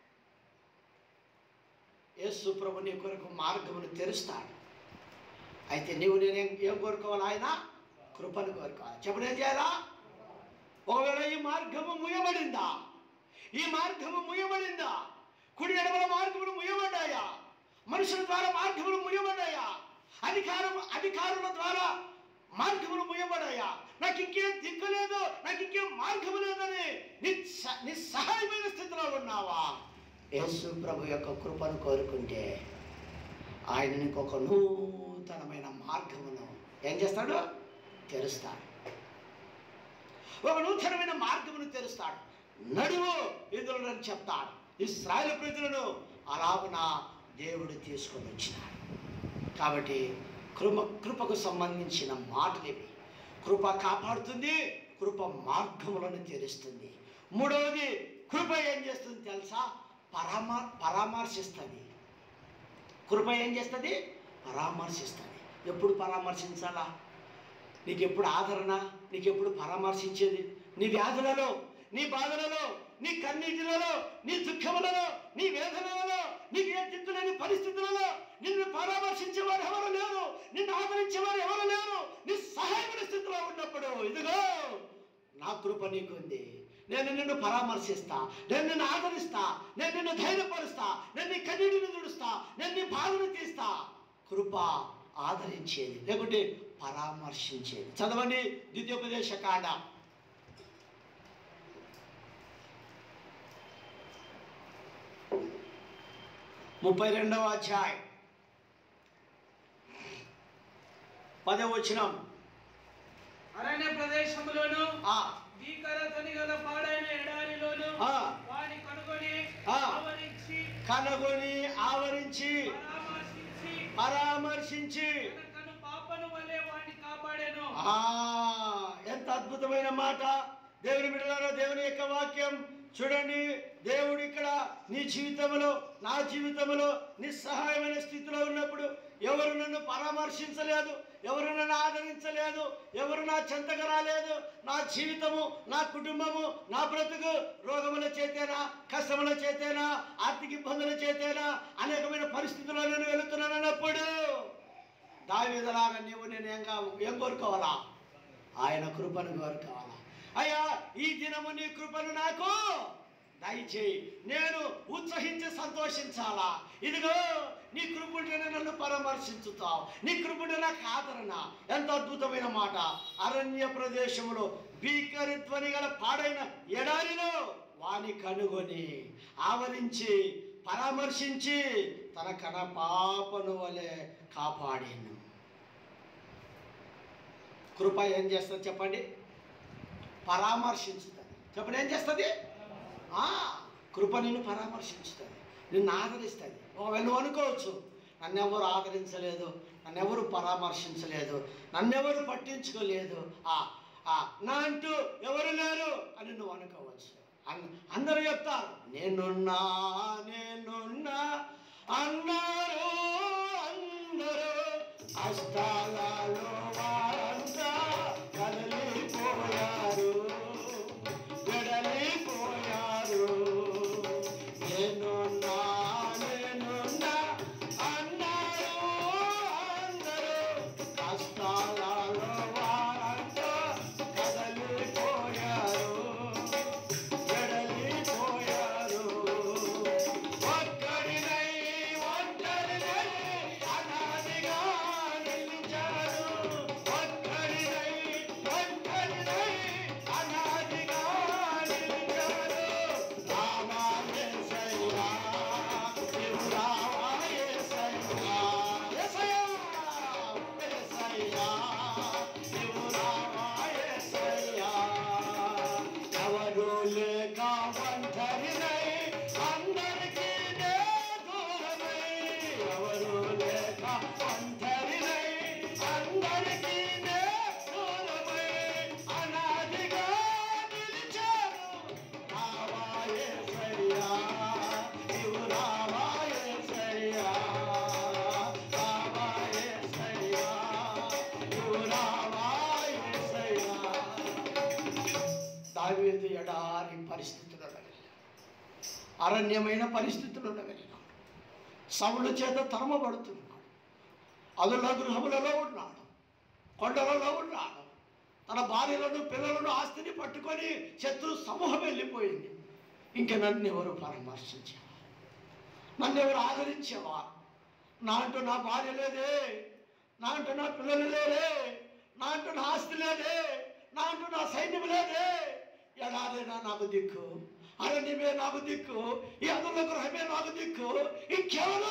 యేసు ప్రభు నీ కొరకు మార్గమును తెరుస్తాడు అయితే నీవు నేను ఏం ఏం కోరుకోవాలి ఆయన కృపను కోరుకోవాలి చెప్పడం ఏం చేయాలా ఒకవేళ ఈ మార్గము ముయబడిందా ఈ మార్గము ముయబడిందా కుడి ఎడమల మార్గములు ముయబడ్డాయా మనుషుల ద్వారా మార్గములు ముయబడ్డాయా అధికారం అధికారుల ద్వారా మార్గములు ముయబడాయా నాకు ఇంకేం దిక్కు లేదు నాకు ఇంకేం మార్గము లేదని నిస్స- నిస్సహాయమైన స్థితిలో ఉన్నావా యేసు ప్రభు యొక్క కృపను కోరుకుంటే ఆయన నీకు ఒక నూతనమైన మార్గమును ఏం చేస్తాడు తెరుస్తాడు ఒక నూతనమైన మార్గమును తెరుస్తాడు నడువు ఇందులో నేను చెప్తాడు ఇస్రాయల్ ప్రజలను అలాగున దేవుడు తీసుకొని వచ్చినాడు కాబట్టి కృప కృపకు సంబంధించిన మాటలు ఇవి కృప కాపాడుతుంది కృప మార్గములను తెరుస్తుంది మూడవది కృప ఏం చేస్తుంది తెలుసా పరామ పరామర్శిస్తుంది కృప ఏం చేస్తుంది పరామర్శిస్తుంది ఎప్పుడు పరామర్శించాలా నీకు ఎప్పుడు ఆదరణ నీకు ఎప్పుడు పరామర్శించేది నీ వ్యాధులలో నీ బాధలలో నీ కన్నీటిలలో నీ దుఃఖములలో నీ వేదనలలో నీకు ఏ దిక్కులేని పరిస్థితులలో నిన్ను పరామర్శించేవారు ఎవరు లేరు నిన్ను ఆదరించేవారు ఎవరు లేరు నీ సహాయమైన స్థితిలో ఉన్నప్పుడు ఇదిగో నా కృప నీకుంది నేను నిన్ను పరామర్శిస్తా నేను నిన్ను ఆదరిస్తా నేను నిన్ను ధైర్యపరుస్తా నేను నీ కన్నీటిని తుడుస్తా నేను నీ బాధను తీస్తా కృప ఆదరించేది లేకుంటే పరామర్శించేది చదవండి ద్వితీయోపదేశ కాండ ముప్పై రెండవ అధ్యాయం పదవ వచనం అరణ్య ప్రదేశములోను ఆ భీకర ధ్వని గల పాడైన ఎడారిలోను ఆ. వాని కనుగొని ఆ. ఆవరించి కనుగొని ఆవరించి పరామర్శించి పరామర్శించి తన కను పాపను వలె వాడిని కాపాడాను ఆ ఎంత అద్భుతమైన మాట దేవుని బిడ్డలారా దేవుని యొక్క వాక్యం చూడండి దేవుడు ఇక్కడ నీ జీవితంలో నా జీవితంలో నిస్సహాయమైన స్థితిలో ఉన్నప్పుడు ఎవరు నన్ను పరామర్శించలేదు ఎవరు నన్ను ఆదరించలేదు ఎవరు నా చెంతకు రాలేదు నా జీవితము నా కుటుంబము నా బ్రతుకు రోగముల చేతేనా కష్టముల చేతేనా ఆర్థిక ఇబ్బందుల చేతేనా అనేకమైన పరిస్థితుల్లో నేను వెళుతున్నాను అన్నప్పుడు దావీదలాగా నీవు నేను ఏం కా ఏం కోరుకోవాలా ఆయన కృపను కోరుకోవాలా అయ్యా ఈ దినము నీ కృపను నాకు దయచేయి నేను ఉత్సహించి సంతోషించాలా ఇదిగో నీ కృపుడిని నన్ను పరామర్శించుతావు నీ కృపుడి నాకు ఆదరణ ఎంత అద్భుతమైన మాట అరణ్య ప్రదేశంలో భీకరిత్వని గల పాడైన ఎడారిలో వాని కనుగొని ఆవరించి పరామర్శించి తన కన పాపను వలె కాపాడాను కృప ఏం చేస్తుంది చెప్పండి పరామర్శించుతుంది చెప్పండి ఏం చేస్తుంది ఆ, కృప నిన్ను పరామర్శించుతుంది నిన్ను ఆదరిస్తుంది ఒకవేళ నువ్వు అనుకోవచ్చు నన్నెవరు ఆదరించలేదు నన్నెవరు పరామర్శించలేదు నన్నెవరు పట్టించుకోలేదు ఆ, ఆ, నా అంటూ ఎవరు లేరు అని నువ్వు అనుకోవచ్చు అన్- అందరూ చెప్తారు నేనున్నా నేనున్నా అన్నారు అందరూ అష్టాలలో వారంతా కదలిపోయారు వెడలిపోయారు నేనున్నా నేనున్నా అన్నారు అందరూ కష్టాలలో వారంతా కదలిపోయారు వెడలిపోయారు ఒక్కడినై ఒంటరినై అనాదిగా నిలిచారు ఒక్కడినై ఒంటరినై అనాదిగా నిలిచారు రామా యేసయ్యా నీవు రామా యేసయ్యా యేసయ్యా యేసయ్యా నీవు రామా యేసయ్యా ఎవరు లేక ఒంటరినై అందరికీ నే దూరమై ఎవరు లేక ఒంటరినై అందరికీ నే దూరమై అనాదిగా నిలిచారు రావా యేసయ్యా నీవు రావా యేసయ్యా రావా యేసయ్యా నీవు రావా యేసయ్యా దావీదు ఎడారి పరిస్థితులలో వెళ్ళాడు. అరణ్యమైన పరిస్థితులలో వెళ్ళినాడు సవుల చేత తరమబడుతున్నాడు అదుల గృహములలో ఉన్నాడు కొండలలో ఉన్నాడు తన భార్యలను పిల్లలను ఆస్తిని పట్టుకొని శత్రు సమూహం వెళ్ళిపోయింది ఇంక నన్ను ఎవరు పరామర్శించేవా నన్ను ఎవరు ఆదరించేవా నా అంటూ నా భార్య లేదే నా అంటూ నా పిల్లలు లేరే నా అంటూ నా ఆస్తి లేదే నా అంటూ నా సైన్యం లేదే ఎడారేనా నాకు దిక్కు అరణ్యమే నాకు దిక్కు ఈ అందులో గృహమే నాకు దిక్కు ఇంకెవరు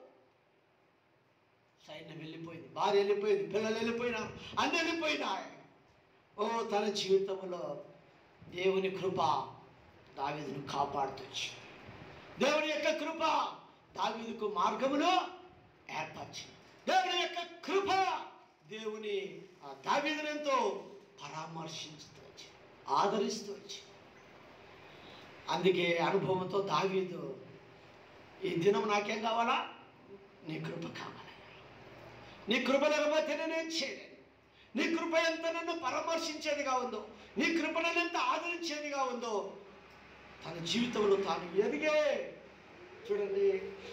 సైన్యం వెళ్ళిపోయింది భార్య వెళ్ళిపోయింది పిల్లలు వెళ్ళిపోయినారు అన్ని వెళ్ళిపోయినాయి ఓ తన జీవితంలో దేవుని కృప దావీదును కాపాడుతూ వచ్చింది. దేవుని యొక్క కృప దావీదుకు మార్గమును ఏర్పరిచింది దేవుని యొక్క కృప దేవుని ఆ దావీదును ఎంతో పరామర్శించుతూ వచ్చింది ఆదరిస్తూ వచ్చింది అందుకే అనుభవంతో దావీదు ఈ దినం నాకేం కావాలా నీ కృప కావాలయ్యా నీ కృప లేకపోతే నేనేం చేయలేను నీ కృప ఎంత నన్ను పరామర్శించేదిగా ఉందో నీ కృప నన్ను ఎంత ఆదరించేదిగా ఉందో తన జీవితంలో తాను ఎదిగే చూడండి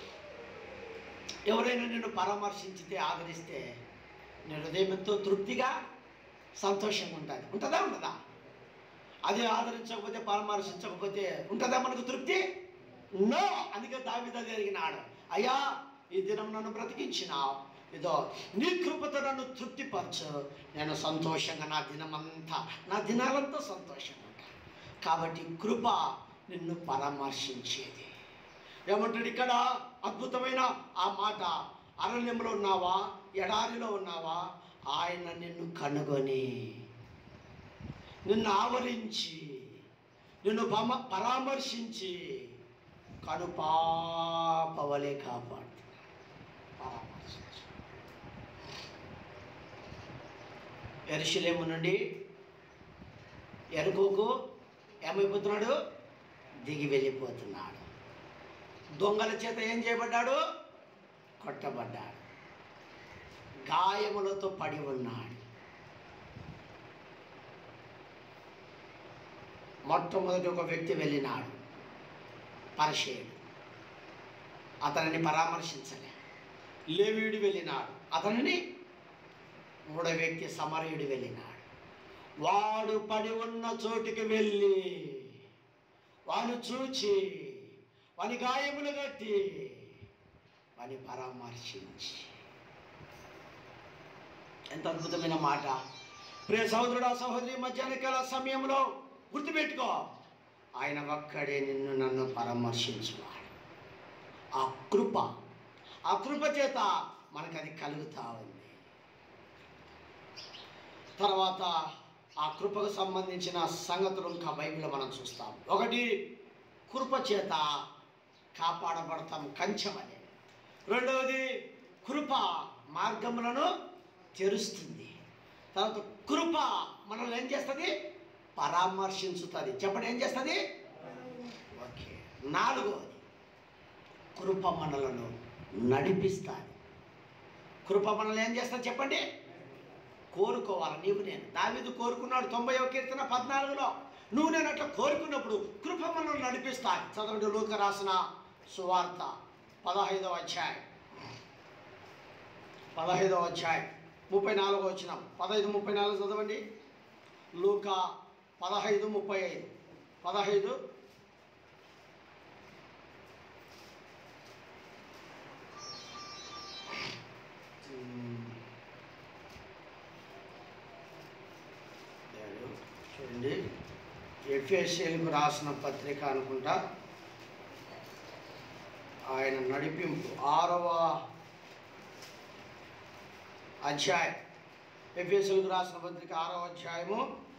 ఎవరైనా నిన్ను పరామర్శించితే ఆదరిస్తే నీ హృదయం ఎంతో తృప్తిగా సంతోషంగా ఉంటుంది ఉంటుందా ఉండదా అదే ఆదరించకపోతే పరామర్శించకపోతే ఉంటుందా మనకు తృప్తి నో అందుకే దావిద జరిగినాడు అయ్యా ఈ దినం నన్ను బ్రతికించినావు ఇదో నీ కృపతో నన్ను తృప్తిపరచు నేను సంతోషంగా నా దినమంతా నా దినాలంతా సంతోషంగా ఉంటాను కాబట్టి కృప నిన్ను పరామర్శించేది ఏమంటాడు ఇక్కడ అద్భుతమైన ఆ మాట అరణ్యంలో ఉన్నావా ఎడారిలో ఉన్నావా ఆయన నిన్ను కనుగొని నిన్ను ఆవరించి నిన్ను పమ పరామర్శించి కనుపాపవలే కాపాడు పరామర్శించి ఎరుషులేము నుండి ఎరుకోకు ఏమైపోతున్నాడు దిగి వెళ్ళిపోతున్నాడు దొంగల చేత ఏం చేయబడ్డాడు కొట్టబడ్డాడు గాయములతో పడి ఉన్నాడు మొట్టమొదటి ఒక వ్యక్తి వెళ్ళినాడు పరిశేయుడు అతనిని పరామర్శించలే లేవీయుడు వెళ్ళినాడు అతనిని మూడో వ్యక్తి సమరయుడు వెళ్ళినాడు వాడు పడి ఉన్న చోటికి వెళ్ళి వాని చూచి వాని గాయములు కట్టి వాని పరామర్శించి ఎంత అద్భుతమైన మాట ప్రియ సహోదరుడు సహోదరి మధ్యాహ్న కాల సమయంలో గుర్తుపెట్టుకో ఆయన ఒక్కడే నిన్ను నన్ను పరామర్శించువాడు ఆ కృప ఆ కృప చేత మనకు అది కలుగుతా ఉంది తర్వాత ఆ కృపకు సంబంధించిన సంగతులు ఇంకా బైబిల్లో మనం చూస్తాం ఒకటి కృప చేత కాపాడబడతాం కంచమని రెండవది కృప మార్గములను తెరుస్తుంది తర్వాత కృప మనల్ని ఏం చేస్తుంది పరామర్శించుతుంది చెప్పండి ఏం చేస్తుంది ఓకే నాలుగవది కృప మనలను నడిపిస్తాడు కృప మనల్ని ఏం చేస్తుంది చెప్పండి కోరుకోవాలి నీవు నేను దావీదు కోరుకున్నాడు తొంభై కీర్తన పద్నాలుగులో నువ్వు నేను అట్లా కోరుకున్నప్పుడు కృప మనల్ని నడిపిస్తాయి చదవండి లూక రాసిన సువార్త పదహైదవ అధ్యాయం పదహైదవ అధ్యాయం ముప్పై నాలుగో వచ్చిన పదహైదు ముప్పై నాలుగు చదవండి లూక పదహైదు ముప్పై ఐదు పదహైదు ఉమ్. ఏడు. చూడండి ఎఫ్ఎస్ఎల్కు రాసిన పత్రిక అనుకుంటా ఆయన నడిపింపు ఆరవ అధ్యాయం ఎఫ్ఎస్ఎల్కు రాసిన పత్రిక ఆరవ అధ్యాయము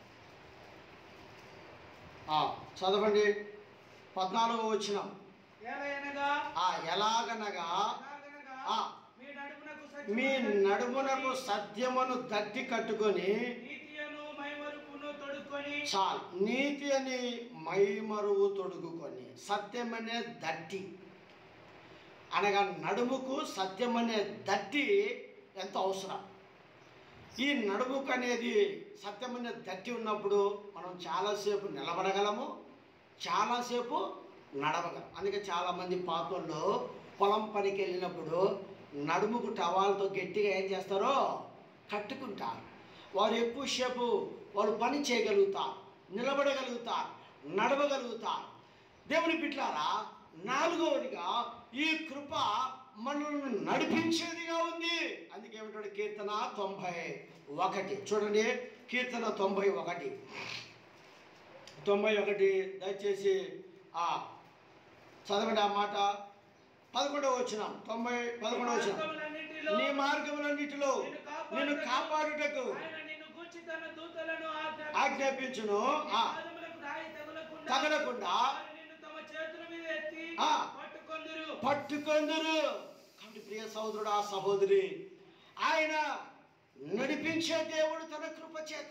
ఆ, చదవండి పద్నాలుగో వచ్చిన ఏలయనగా ఎలాగనగా ఎలాగనగా ఆ. మీ నడుమునకు మీ సత్యమైన నడుమునకు సత్యమును దట్టి కట్టుకొని నీతియను మైమరుపును తొడుక్కొని చాలు నీతి అని మైమరువు తొడుగుకొని సత్యమనే దట్టి అనగా నడుముకు సత్యమనే దట్టి ఎంత అవసరం ఈ నడుముకు అనేది సత్యమనే దట్టి ఉన్నప్పుడు మనం చాలాసేపు నిలబడగలము చాలాసేపు నడవగలం అందుకే చాలామంది పాత్రల్లో పొలం పనికి వెళ్ళినప్పుడు నడుముకు టవాల్తో గట్టిగా ఏం చేస్తారో కట్టుకుంటారు వారు ఎక్కువసేపు వారు పని చేయగలుగుతారు నిలబడగలుగుతారు నడవగలుగుతారు దేవుని బిడ్లారా నాలుగవదిగా ఈ కృప మనల్ని నడిపించేదిగా ఉంది అందుకే ఏమిటాడు కీర్తన తొంభై ఒకటి చూడండి కీర్తన తొంభై ఒకటి తొంభై ఒకటి దయచేసి ఆ చదవండి ఆ మాట పదకొండవ వచ్చిన తొంభై పదకొండవ వచ్చిన మార్గములన్నిటిలో నీ మార్గములన్నిటిలో నిన్ను కాపాడుటకు ఆయన నిన్ను గూర్చి తన దూతలను ఆజ్ఞాపించును ఆ, పాదములకు రాయి తగులకుండా తగలకుండా వారు నిన్ను తమ చేతుల మీద ఎత్తి ఆ. పట్టుకొందురు పట్టుకొందురు కాబట్టి ప్రియ సహోదరుడు ఆ సహోదరి ఆయన నడిపించే దేవుడు తన కృప చేత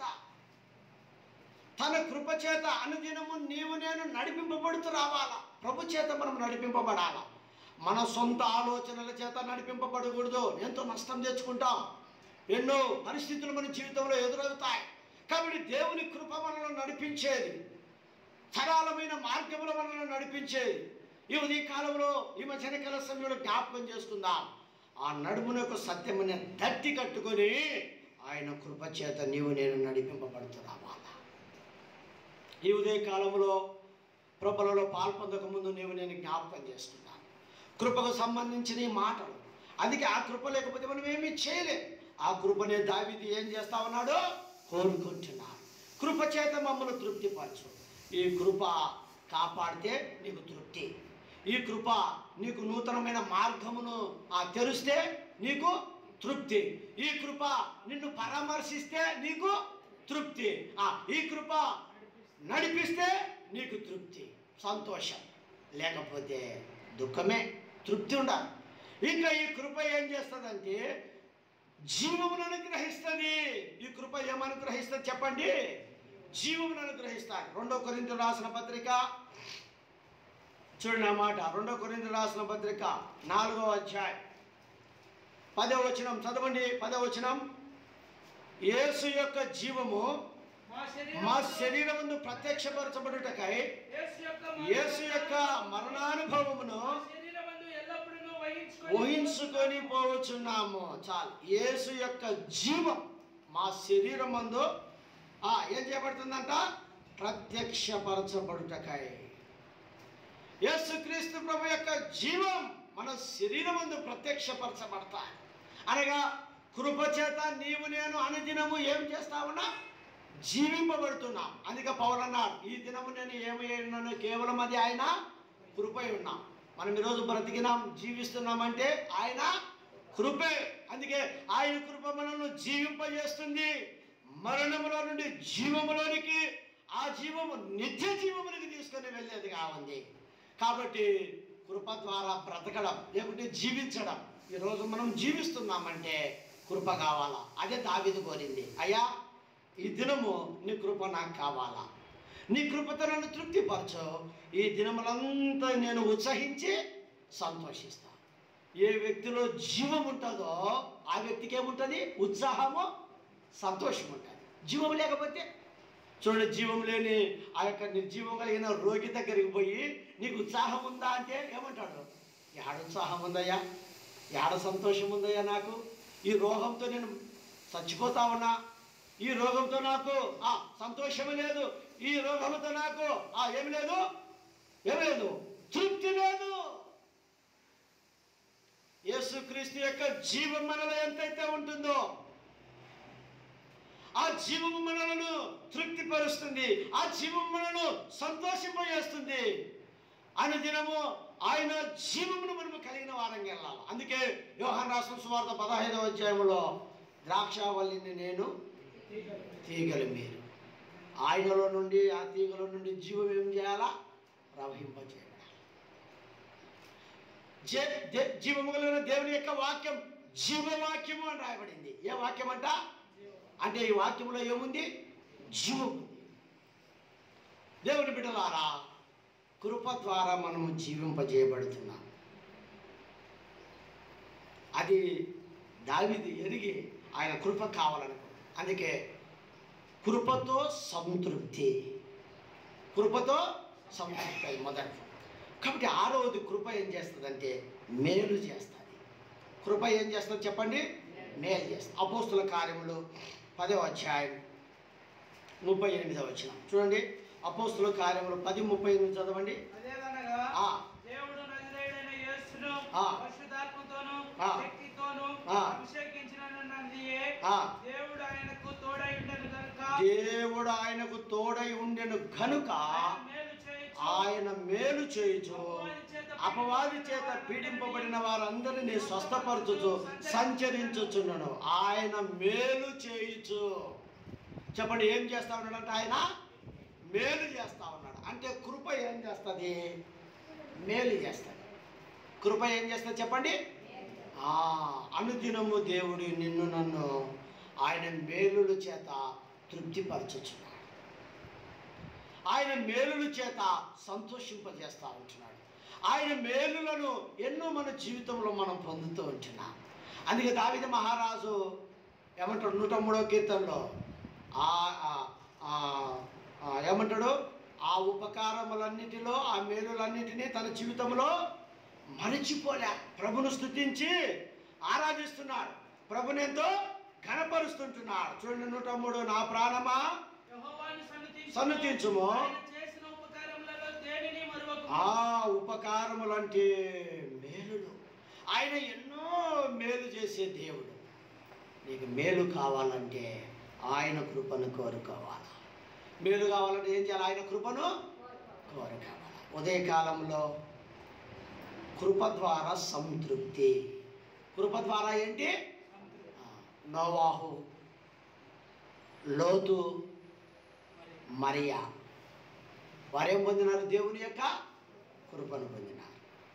తన కృప చేత అనుదినము నీవు నేను నడిపింపబడుతూ రావాలా ప్రభు చేత మనం నడిపింపబడాలా మన సొంత ఆలోచనల చేత నడిపింపబడకూడదు ఎంతో నష్టం తెచ్చుకుంటాం ఎన్నో పరిస్థితులు మన జీవితంలో ఎదురవుతాయి కాబట్టి దేవుని కృప మనల్ని నడిపించేది సరళమైన మార్గంలో మనల్ని నడిపించేది ఈ ఉదయ కాలంలో ఈ మధ్యకాల సమయంలో జ్ఞాపకం చేసుకుందాం ఆ నడుమునకు సత్యమనే దట్టి కట్టుకొని ఆయన కృప చేత నీవు నేను నడిపింపబడుతూ రావాలా ఈ ఉదయ కాలంలో కృపలలో పాల్పొందక ముందు నీవు నేను జ్ఞాపకం చేస్తున్నాను కృపకు సంబంధించిన ఈ మాటలు అందుకే ఆ కృప లేకపోతే మనం ఏమీ చేయలేం ఆ కృపనే దావిది ఏం చేస్తా ఉన్నాడు కోరుకుంటున్నాడు కృప చేత మమ్మల్ని తృప్తిపరచు ఈ కృప కాపాడితే నీకు తృప్తి ఈ కృప నీకు నూతనమైన మార్గమును ఆ తెరిస్తే నీకు తృప్తి ఈ కృప నిన్ను పరామర్శిస్తే నీకు తృప్తి ఆ ఈ కృప నడిపిస్తే నీకు తృప్తి సంతోషం లేకపోతే దుఃఖమే తృప్తి ఉండాలి ఇంకా ఈ కృప ఏం చేస్తుందంటే జీవమును అనుగ్రహిస్తుంది ఈ కృప ఏమనుగ్రహిస్తుంది చెప్పండి జీవమును అనుగ్రహిస్తాడు రెండో కొరింత రాసిన పత్రిక చూడండి ఆ మాట రెండో కొరింత రాసిన పత్రిక నాలుగో అధ్యాయం పదో వచనం చదవండి పదో వచనం యేసు యొక్క జీవము మా మా శరీరములో శరీరమును ప్రత్యక్షపరచబడుటకై యేసు యొక్క యేసు యొక్క మరణానుభవమును మా శరీరమందు ఎల్లప్పుడూ వహించుకొని ఊహించుకొని పోవచ్చున్నాము చాలు యేసు యొక్క జీవం మా శరీరమందు ఆ, ఏం చేయబడుతుందంట ప్రత్యక్షపరచబడుటకై యేసుక్రీస్తు ప్రభు యొక్క జీవం మన శరీరం ముందు ప్రత్యక్షపరచబడతాయి అనగా కృప చేత నీవు నేను అనుదినము ఏం చేస్తా ఉన్నా జీవింపబడుతున్నాం అందుకే పౌరన్నాడు ఈ దినము నేను ఏమి ఉన్నాను కేవలం అది ఆయన కృపై ఉన్నాం మనం ఈరోజు బ్రతికినాం జీవిస్తున్నామంటే ఆయన కృపే అందుకే ఆయన కృప మనల్ని జీవింపజేస్తుంది మరణములో నుండి జీవములోనికి ఆ జీవము నిత్య జీవమునికి తీసుకొని వెళ్ళేదిగా ఉంది కాబట్టి కృప ద్వారా బ్రతకడం లేకుంటే జీవించడం ఈరోజు మనం జీవిస్తున్నామంటే కృప కావాలా అదే దావిది కోరింది అయ్యా ఈ దినము నీ కృప నాకు కావాలా నీ కృపతో నన్ను తృప్తిపరచు ఈ దినములంతా నేను ఉత్సహించి సంతోషిస్తాను ఏ వ్యక్తిలో జీవం ఉంటుందో ఆ వ్యక్తికి ఏముంటుంది ఉత్సాహము సంతోషం ఉంటుంది జీవం లేకపోతే చూడండి జీవం లేని ఆ యొక్క నిర్జీవం కలిగిన రోగి దగ్గరికి పోయి నీకు ఉత్సాహం ఉందా అంటే ఏమంటాడు యాడ ఉత్సాహం ఉందయ్యా యాడ సంతోషం ఉందయ్యా నాకు ఈ రోగంతో నేను చచ్చిపోతా ఉన్నా ఈ రోగంతో నాకు ఆ సంతోషం లేదు ఈ రోగంతో నాకు ఆ ఏమి లేదు ఏమి లేదు తృప్తి లేదు యేసుక్రీస్తు యొక్క జీవం మనలో ఎంతైతే ఉంటుందో ఆ జీవము మనలను తృప్తిపరుస్తుంది ఆ జీవము మనను సంతోషింపజేస్తుంది అనుదినము ఆయన జీవమును మనము కలిగిన వారంగా వెళ్ళాలి అందుకే యోహాన్ రాష్ట్రం సువార్త పదహైదవ అధ్యాయంలో ద్రాక్షావల్లిని నేను తీగలు మీరు ఆయనలో నుండి ఆ తీగల నుండి జీవం ఏం చేయాలా ప్రవహింపజేయాలి జే- దే- జీవము కలిగిన దేవుని యొక్క వాక్యం జీవవాక్యము అని రాయబడింది ఏ వాక్యం అంట అంటే ఈ వాక్యంలో ఏముంది జీవం ఉంది దేవుని బిడ్డలారా కృప ద్వారా మనము జీవింపజేయబడుతున్నాం అది దావిది ఎరిగి ఆయన కృప కావాలనుకో అందుకే కృపతో సంతృప్తి కృపతో సంతృప్తి అది మొదటి కాబట్టి ఆరవది కృప ఏం చేస్తుందంటే మేలు చేస్తుంది కృప ఏం చేస్తుంది చెప్పండి మేలు చేస్తుంది అపోస్తుల కార్యములు పదవ అధ్యాయం ముప్పై ఎనిమిదవ వచ్చిన చూడండి అపోస్తుల కార్యములు పది ముప్పై ఎనిమిది చదవండి అదేదనగా ఆ, దేవుడు నజరేయుడైన యేసును ఆ. పరిశుద్ధాత్మతోను ఆ. శక్తితోను ఆ. అభిషేకించినన్నదియే ఆ. దేవుడు ఆయనకు తోడై ఉండను కనుక దేవుడు ఆయనకు తోడై ఉండెను కనుక ఆయన మేలు చేయుచు ఆయన మేలు చేయుచు అపవాది చేత పీడింపబడిన వారందరినీ స్వస్థపరచుచు సంచరించుచున్నాను ఆయన మేలు చేయుచు చెప్పండి ఏం చేస్తా ఉన్నాడంటే ఆయన మేలు చేస్తా ఉన్నాడు అంటే కృప ఏం చేస్తుంది మేలు చేస్తుంది కృప ఏం చేస్తుంది చెప్పండి ఆ, అనుదినము దేవుడు నిన్ను నన్ను ఆయన మేలుల చేత తృప్తిపరచుచున్నాడు ఆయన మేలుల చేత సంతోషింపజేస్తూ ఉంటున్నాడు ఆయన మేలులను ఎన్నో మన జీవితంలో మనం పొందుతూ ఉంటున్నాం అందుకే దావిద మహారాజు ఏమంటాడు నూట మూడో కీర్తనలో ఆ ఆ- ఆ- ఆ ఏమంటాడు ఆ ఉపకారములన్నిటిలో ఆ మేలులన్నిటినీ తన జీవితంలో మరచిపోలే ప్రభును స్తుతించి ఆరాధిస్తున్నాడు ప్రభుని ఎంతో ఘనపరుస్తుంటున్నాడు చూడండి నూట మూడు నా ప్రాణమా యెహోవాను సన్నుతించుము. సన్నుతించుము. ఆయన చేసిన ఉపకారములలో దేనిని మరువకు ఆ ఉపకారములంటే మేలులు ఆయన ఎన్నో మేలు చేసే దేవుడు నీకు మేలు కావాలంటే ఆయన కృపను కోరుకోవాలి మేలు కావాలంటే ఏం చేయాలి ఆయన కృపను కోరుకోవాలి ఉదయకాలంలో కృప ద్వారా సంతృప్తి కృప ద్వారా ఏంటి ఆ, నోవాహు లోతు మరియా వారేం పొందినారు దేవుని యొక్క కృపను పొందినారు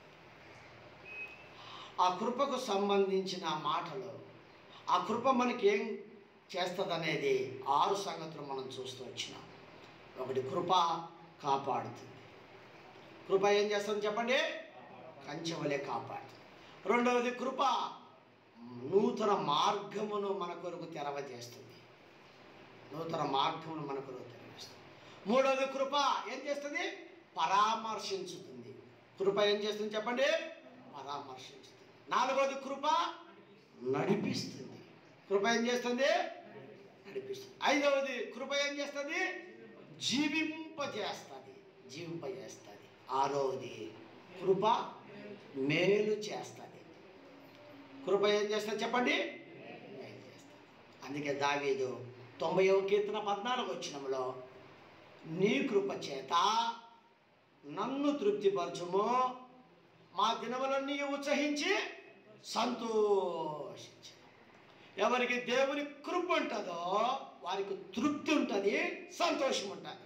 ఆ కృపకు సంబంధించిన మాటలు ఆ కృప మనకి ఏం చేస్తుంది ఆరు సంగతులు మనం చూస్తూ వచ్చినాం ఒకటి కృప కాపాడుతుంది కృప ఏం చేస్తుంది చెప్పండి కంచెవలే కాపాడుతుంది రెండవది కృప నూతన మార్గమును మన కొరకు తెరవజేస్తుంది నూతన మార్గమును మన కొరకు తెరవేస్తుంది మూడవది కృప ఏం చేస్తుంది పరామర్శించుతుంది కృప ఏం చేస్తుంది చెప్పండి పరామర్శించుతుంది నాలుగవది కృప నడిపిస్తుంది కృప ఏం చేస్తుంది నడిపిస్తుంది ఐదవది కృప ఏం చేస్తుంది జీవింపజేస్తుంది జీవింపజేస్తుంది ఆరోది కృప మేలు చేస్తుంది కృప ఏం చేస్తుంది చెప్పండి మేలు చేస్తుంది అందుకే దావీదు తొంభైవ కీర్తన పద్నాలుగు వచ్చినంలో నీ కృప చేత నన్ను తృప్తిపరచుము మా దినములన్నీ ఉత్సహించి సంతోషించు ఎవరికి దేవుని కృప ఉంటుందో వారికి తృప్తి ఉంటుంది సంతోషం ఉంటుంది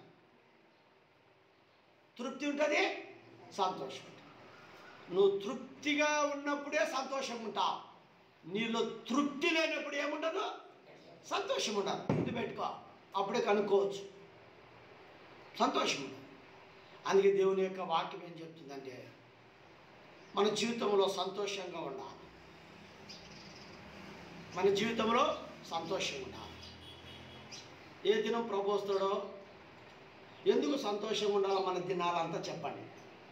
తృప్తి ఉంటుంది సంతోషం ఉంటుంది నువ్వు తృప్తిగా ఉన్నప్పుడే సంతోషం ఉంటావు నీలో తృప్తి లేనప్పుడు ఏముండదు సంతోషం ఉండదు గుర్తుపెట్టుకో అప్పుడే కనుక్కోవచ్చు సంతోషం ఉండదు అందుకే దేవుని యొక్క వాక్యం ఏం చెప్తుందంటే మన జీవితంలో సంతోషంగా ఉండాలి మన జీవితంలో సంతోషంగా ఉండాలి ఏ దినం ప్రభు వస్తాడో ఎందుకు సంతోషంగా ఉండాలో మన దినాలంతా చెప్పండి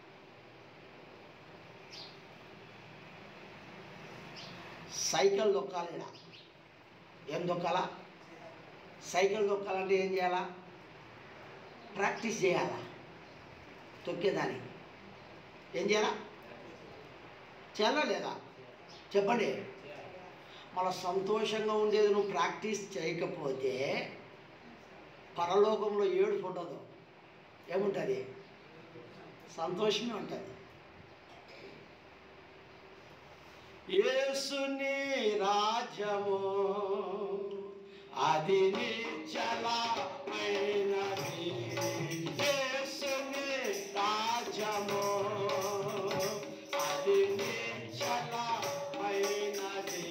సైకిల్ దొక్కాలి ఈడ. ఏం దొక్కాలా సైకిల్ దొక్కాలంటే ఏం చేయాలా ప్రాక్టీస్ చేయాలా తొక్కేదాన్ని ఏం చేయాలా చేయాలా లేదా చెప్పండి మన సంతోషంగా ఉండేది నువ్వు ప్రాక్టీస్ చేయకపోతే పరలోకంలో ఏడుపు ఉండదు ఏముంటుంది సంతోషమే ఉంటుంది యేసుని రాజ్యము అది నిశ్చలమైనది యేసుని రాజ్యము అది నిశ్చలమైనది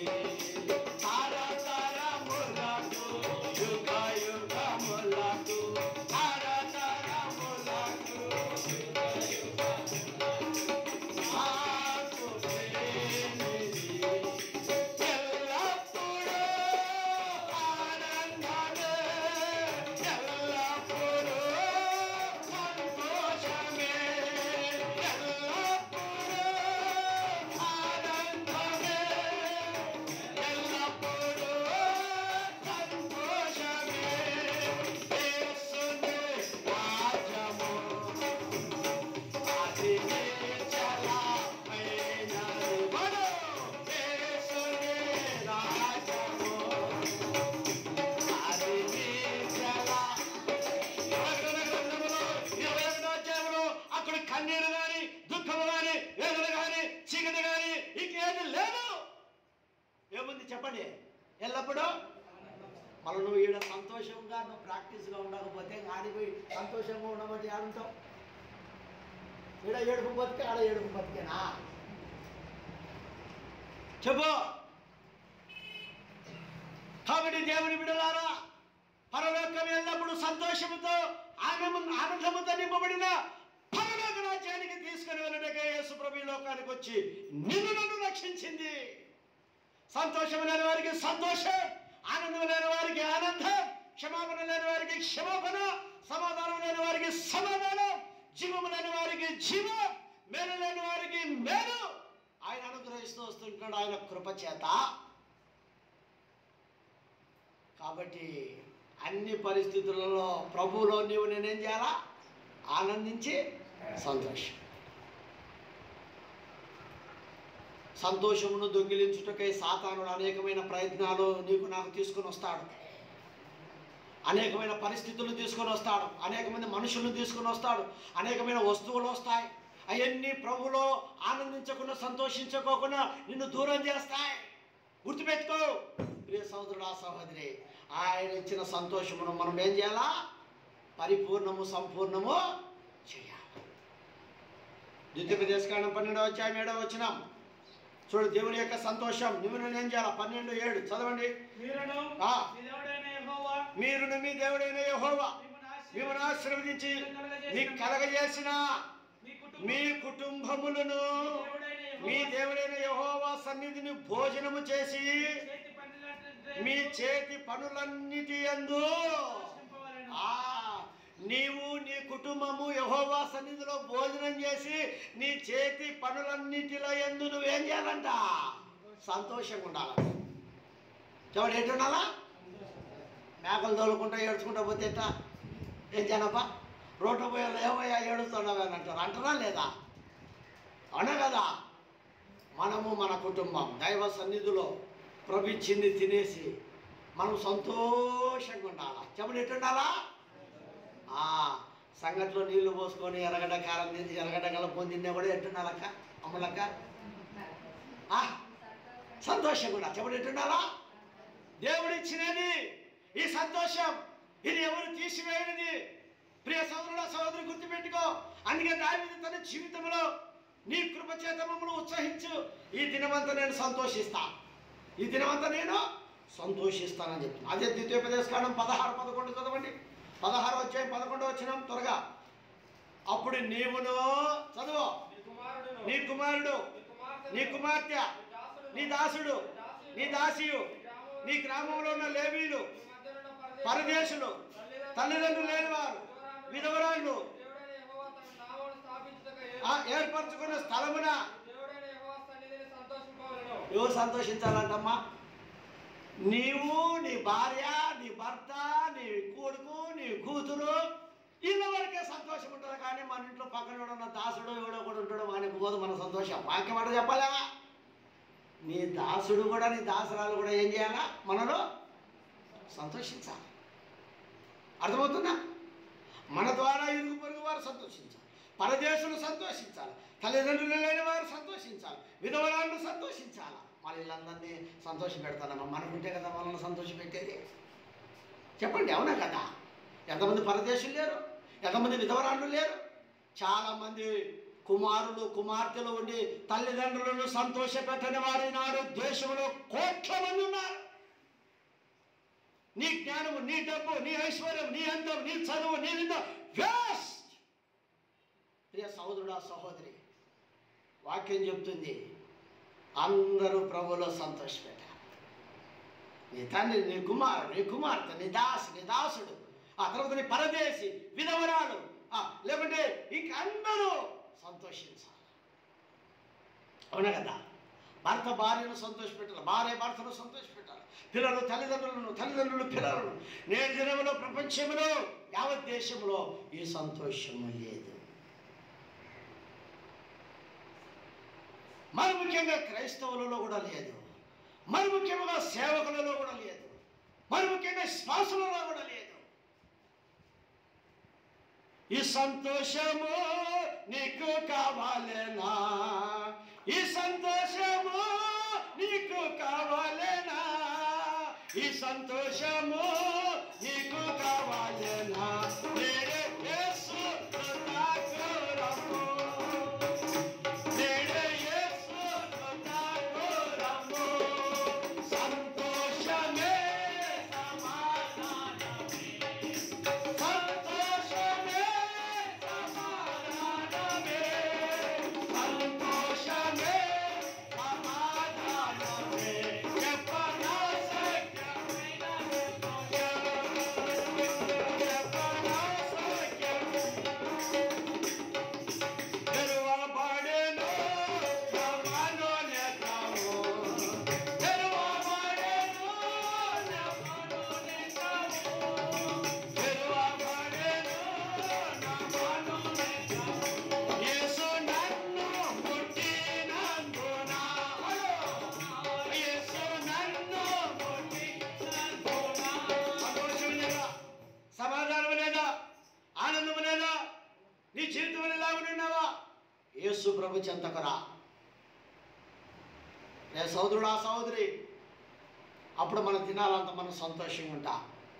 తరతరములకు యుగ యుగములకు తరతరములకు నాకు ప్రేమిది ఎల్లప్పుడూ ఆనందమే ఎల్లప్పుడూ సంతోషమే ఎల్లప్పుడూ ఆనందమే ఎల్లప్పుడూ సంతోషమే యేసుని రాజ్యము అది నిశ్చలమైనది. వడు యేసుని రాజ్యము. అది నిశ్చల- ప్రకటన గ్రంథములో ఇరవై ఒకటో అధ్యాయంలో అక్కడ కన్నీరు గాని దుఃఖము గాని వేదన గాని చీకటి గాని ఇంకేది లేదు ఏముంది చెప్పండి ఎల్లప్పుడూ మళ్ళీ నువ్వు ఈడ సంతోషంగా నువ్వు ప్రాక్టీస్గా ఉండకపోతే ఆడిపోయి సంతోషంగా ఉండబట్టి ఆడుంటావు ఈడ ఏడుపు బతికే ఆడ ఏడుపు బతికేనా చెప్పు కాబట్టి దేవుని బిడలారా పరలోకం ఎల్లప్పుడూ సంతోషముతో ఆనందం ఆనందముతో నింపబడిన పరలోక రాజ్యానికి తీసుకుని వెళ్ళడకే యేసు ప్రభు ఈ లోకానికి వచ్చి నిన్ను నన్ను రక్షించింది సంతోషం లేని వారికి సంతోషం ఆనందం లేని వారికి ఆనందం క్షమాపణ లేని వారికి క్షమాపణ సమాధానం లేని వారికి సమాధానం జీవము లేని వారికి జీవం మేలు లేని వారికి మేలు ఆయన అనుగ్రహిస్తూ వస్తుంటున్నాడు ఆయన కృప చేత కాబట్టి అన్ని పరిస్థితులలో ప్రభువులో నీవు నేనేం చేయాలా ఆనందించి సంతోషం సంతోషమును దొంగిలించుటకై సాతానుడు అనేకమైన ప్రయత్నాలు నీకు నాకు తీసుకొని వస్తాడు అనేకమైన పరిస్థితులు తీసుకొని వస్తాడు అనేక మంది మనుషులను తీసుకొని వస్తాడు అనేకమైన వస్తువులు వస్తాయి అవన్నీ ప్రభులో ఆనందించకుండా సంతోషించుకోకుండా నిన్ను దూరం చేస్తాయి గుర్తుపెట్టుకో ప్రియ సహోదరుడు ఆ సహోదరి ఆయన ఇచ్చిన సంతోషమును మనం ఏం చేయాలా పరిపూర్ణము సంపూర్ణము చేయాలి ద్వితీయోపదేశకాండం పన్నెండవ అధ్యాయం ఏడవ వచ్చినాం చూడు దేవుని యొక్క సంతోషం నువ్వు నేను ఏం చేయాలి పన్నెండు ఏడు చదవండి మీరును ఆ. మీ దేవుడైన యెహోవా మీరును మీ దేవుడైన యెహోవా మిమ్మల్ని మిమ్మల్ని ఆశీర్వదించి ఆశీర్వదించి మీకు కలగజేసిన మీ కుటుంబం మీ కుటుంబములను మీ దేవుడైన యెహోవా సన్నిధిని భోజనము చేసి చేతి పనులంటే మీ చేతి పనులన్నిటి యందు సంతోషింపవలెను. ఆ నీవు నీ కుటుంబము యహోవా సన్నిధిలో భోజనం చేసి నీ చేతి పనులన్నిటిలో ఎందు నువ్వేం చేయాలంట సంతోషంగా ఉండాలి చూడండి ఏంటి ఉండాలా మేకలు తోలుకుంటా ఏడ్చుకుంటా పోతే ఎట్టా ఏం చేయాలప్పా రోడ్డు పోయే ఏమయ్యా ఏడుస్తున్నావు అని అంటారు అంటారా లేదా అవునా కదా మనము మన కుటుంబం దైవ సన్నిధిలో ప్రభించింది తినేసి మనం సంతోషంగా ఉండాలా చెప్పండి ఎట్టుండాలా ఆ, సంగట్లో నీళ్లు పోసుకొని ఎరగడ్డ కారం తిని ఎరగడ్డ కలుపుకొని తిన్నా కూడా ఎట్టుండాలక్క అమ్మలక్క ఆ, సంతోషంగా ఉండాలి చెప్పండి ఎట్టుండాలా దేవుడు ఇచ్చినది ఈ సంతోషం ఇది ఎవరు తీసివేయనిది ప్రియ సోదరుల సోదరు గుర్తుపెట్టుకో అందుకే దావిది తన జీవితంలో నీ కృపచేత మమ్మల్ని ఉత్సహించు ఈ దినమంతా నేను సంతోషిస్తా ఈ దినమంతా నేను సంతోషిస్తానని చెప్తున్నా అదే ద్వితీయోపదేశ కాండం పదహారు పదకొండు చదవండి పదహారు వచ్చాయి పదకొండు వచ్చినాం త్వరగా అప్పుడు నీవును చదువు నీ కుమారుడును, నీ కుమారుడు నీ కుమార్తెను, నీ కుమార్తె నీ దాసుడు నీ దాసియు నీ గ్రామంలో ఉన్న లేవీలు నీ మధ్యనున్న పరదేశులు, పరదేశులు తల్లిదండ్రులు లేనివారు విధవరాళ్ళు దేవుడైన యెహోవా తన నామమును స్థాపించుటకై ఆ ఏర్పరచుకున్న స్థలమున దేవుడైన యెహోవా సన్నిధిని సంతోషింపవలెను. ఎవరు సంతోషించాలంటమ్మా నీవు నీ భార్య నీ భర్త నీ కొడుకు నీ కూతురు ఇళ్ళ వరకే సంతోషం ఉంటుంది కానీ మన ఇంట్లో పక్కన ఉన్న దాసుడు ఎవడో కూడా ఉంటాడు వానికి పోదు మన సంతోషం వాక్యం మాట చెప్పాలా నీ దాసుడు కూడా నీ దాసరాలు కూడా ఏం చేయాలా మనలో సంతోషించాలి అర్థమవుతుందా మన ద్వారా ఇరుగు పొరుగు వారు సంతోషించాలి పరదేశులు సంతోషించాలి తల్లిదండ్రులు లేని వారు సంతోషించాలి విధవరాళ్ళు సంతోషించాలి మన వీళ్ళందరినీ సంతోష పెడతానమ్మా మనకుంటే కదా వాళ్ళని సంతోష పెట్టేది చెప్పండి అవునా కదా ఎంతమంది పరదేశులు లేరు ఎంతమంది విధవరాళ్ళు లేరు చాలామంది కుమారులు కుమార్తెలు ఉండి తల్లిదండ్రులను సంతోష పెట్టని వారు ఈనాడు దేశంలో కోట్ల మంది ఉన్నారు నీ జ్ఞానము నీ డబ్బు నీ ఐశ్వర్యం నీ అందం నీ చదువు నీ నింద వేస్ట్ ప్రియ సహోదరుడా సహోదరి వాక్యం చెప్తుంది అందరూ ప్రభులో సంతోషపెట్టాలి నీ తండ్రి నీ కుమారుడు నీ కుమార్తె నీ దాసు నీ దాసుడు ఆ తర్వాత నీ పరదేశి విధవరాలు ఆ, లేకుంటే ఇంక అందరూ సంతోషించాలి అవునా కదా భర్త భార్యను సంతోషపెట్టాలి భార్య భర్తను సంతోషపెట్టాలి పిల్లలు తల్లిదండ్రులను తల్లిదండ్రులు పిల్లలను నేడు దినంలో ప్రపంచంలో యావత్ దేశంలో ఈ సంతోషము లేదు మరి ముఖ్యంగా క్రైస్తవులలో కూడా లేదు మరి ముఖ్యంగా సేవకులలో కూడా లేదు మరి ముఖ్యంగా శ్వాసులలో కూడా లేదు ఈ సంతోషము నీకు కావాలేనా ఈ సంతోషము నీకు కావాలేనా ఈ సంతోషము నీకు కావాలేనా నేడే యేసు నాకు రమ్ము. నేడే యేసు నాకు రమ్ము. సంతోషమే సమాధానమే సంతోషమే సమాధానమే సంతోషమే సమాధానమే చెప్పనా సత్యమైన చెప్పనా సత్యం తెరువబడెను నమ్మను నేత్రము తెరువబడెను నమ్మను నేత్రము తెరువబడెను నమ్మను నేత్రము యేసు నన్ను ముట్టినందున యేసు నన్ను ముట్టినందున సంతోషం లేదా సమాధానం లేదా ఆనందం లేదా నీ జీవితంలో ఎలాగున్నావా యేసు ప్రభు చెంతకురా నే సోదరుడా సహోదరి అప్పుడు మన తినాలంత మనం సంతోషంగా ఉంటా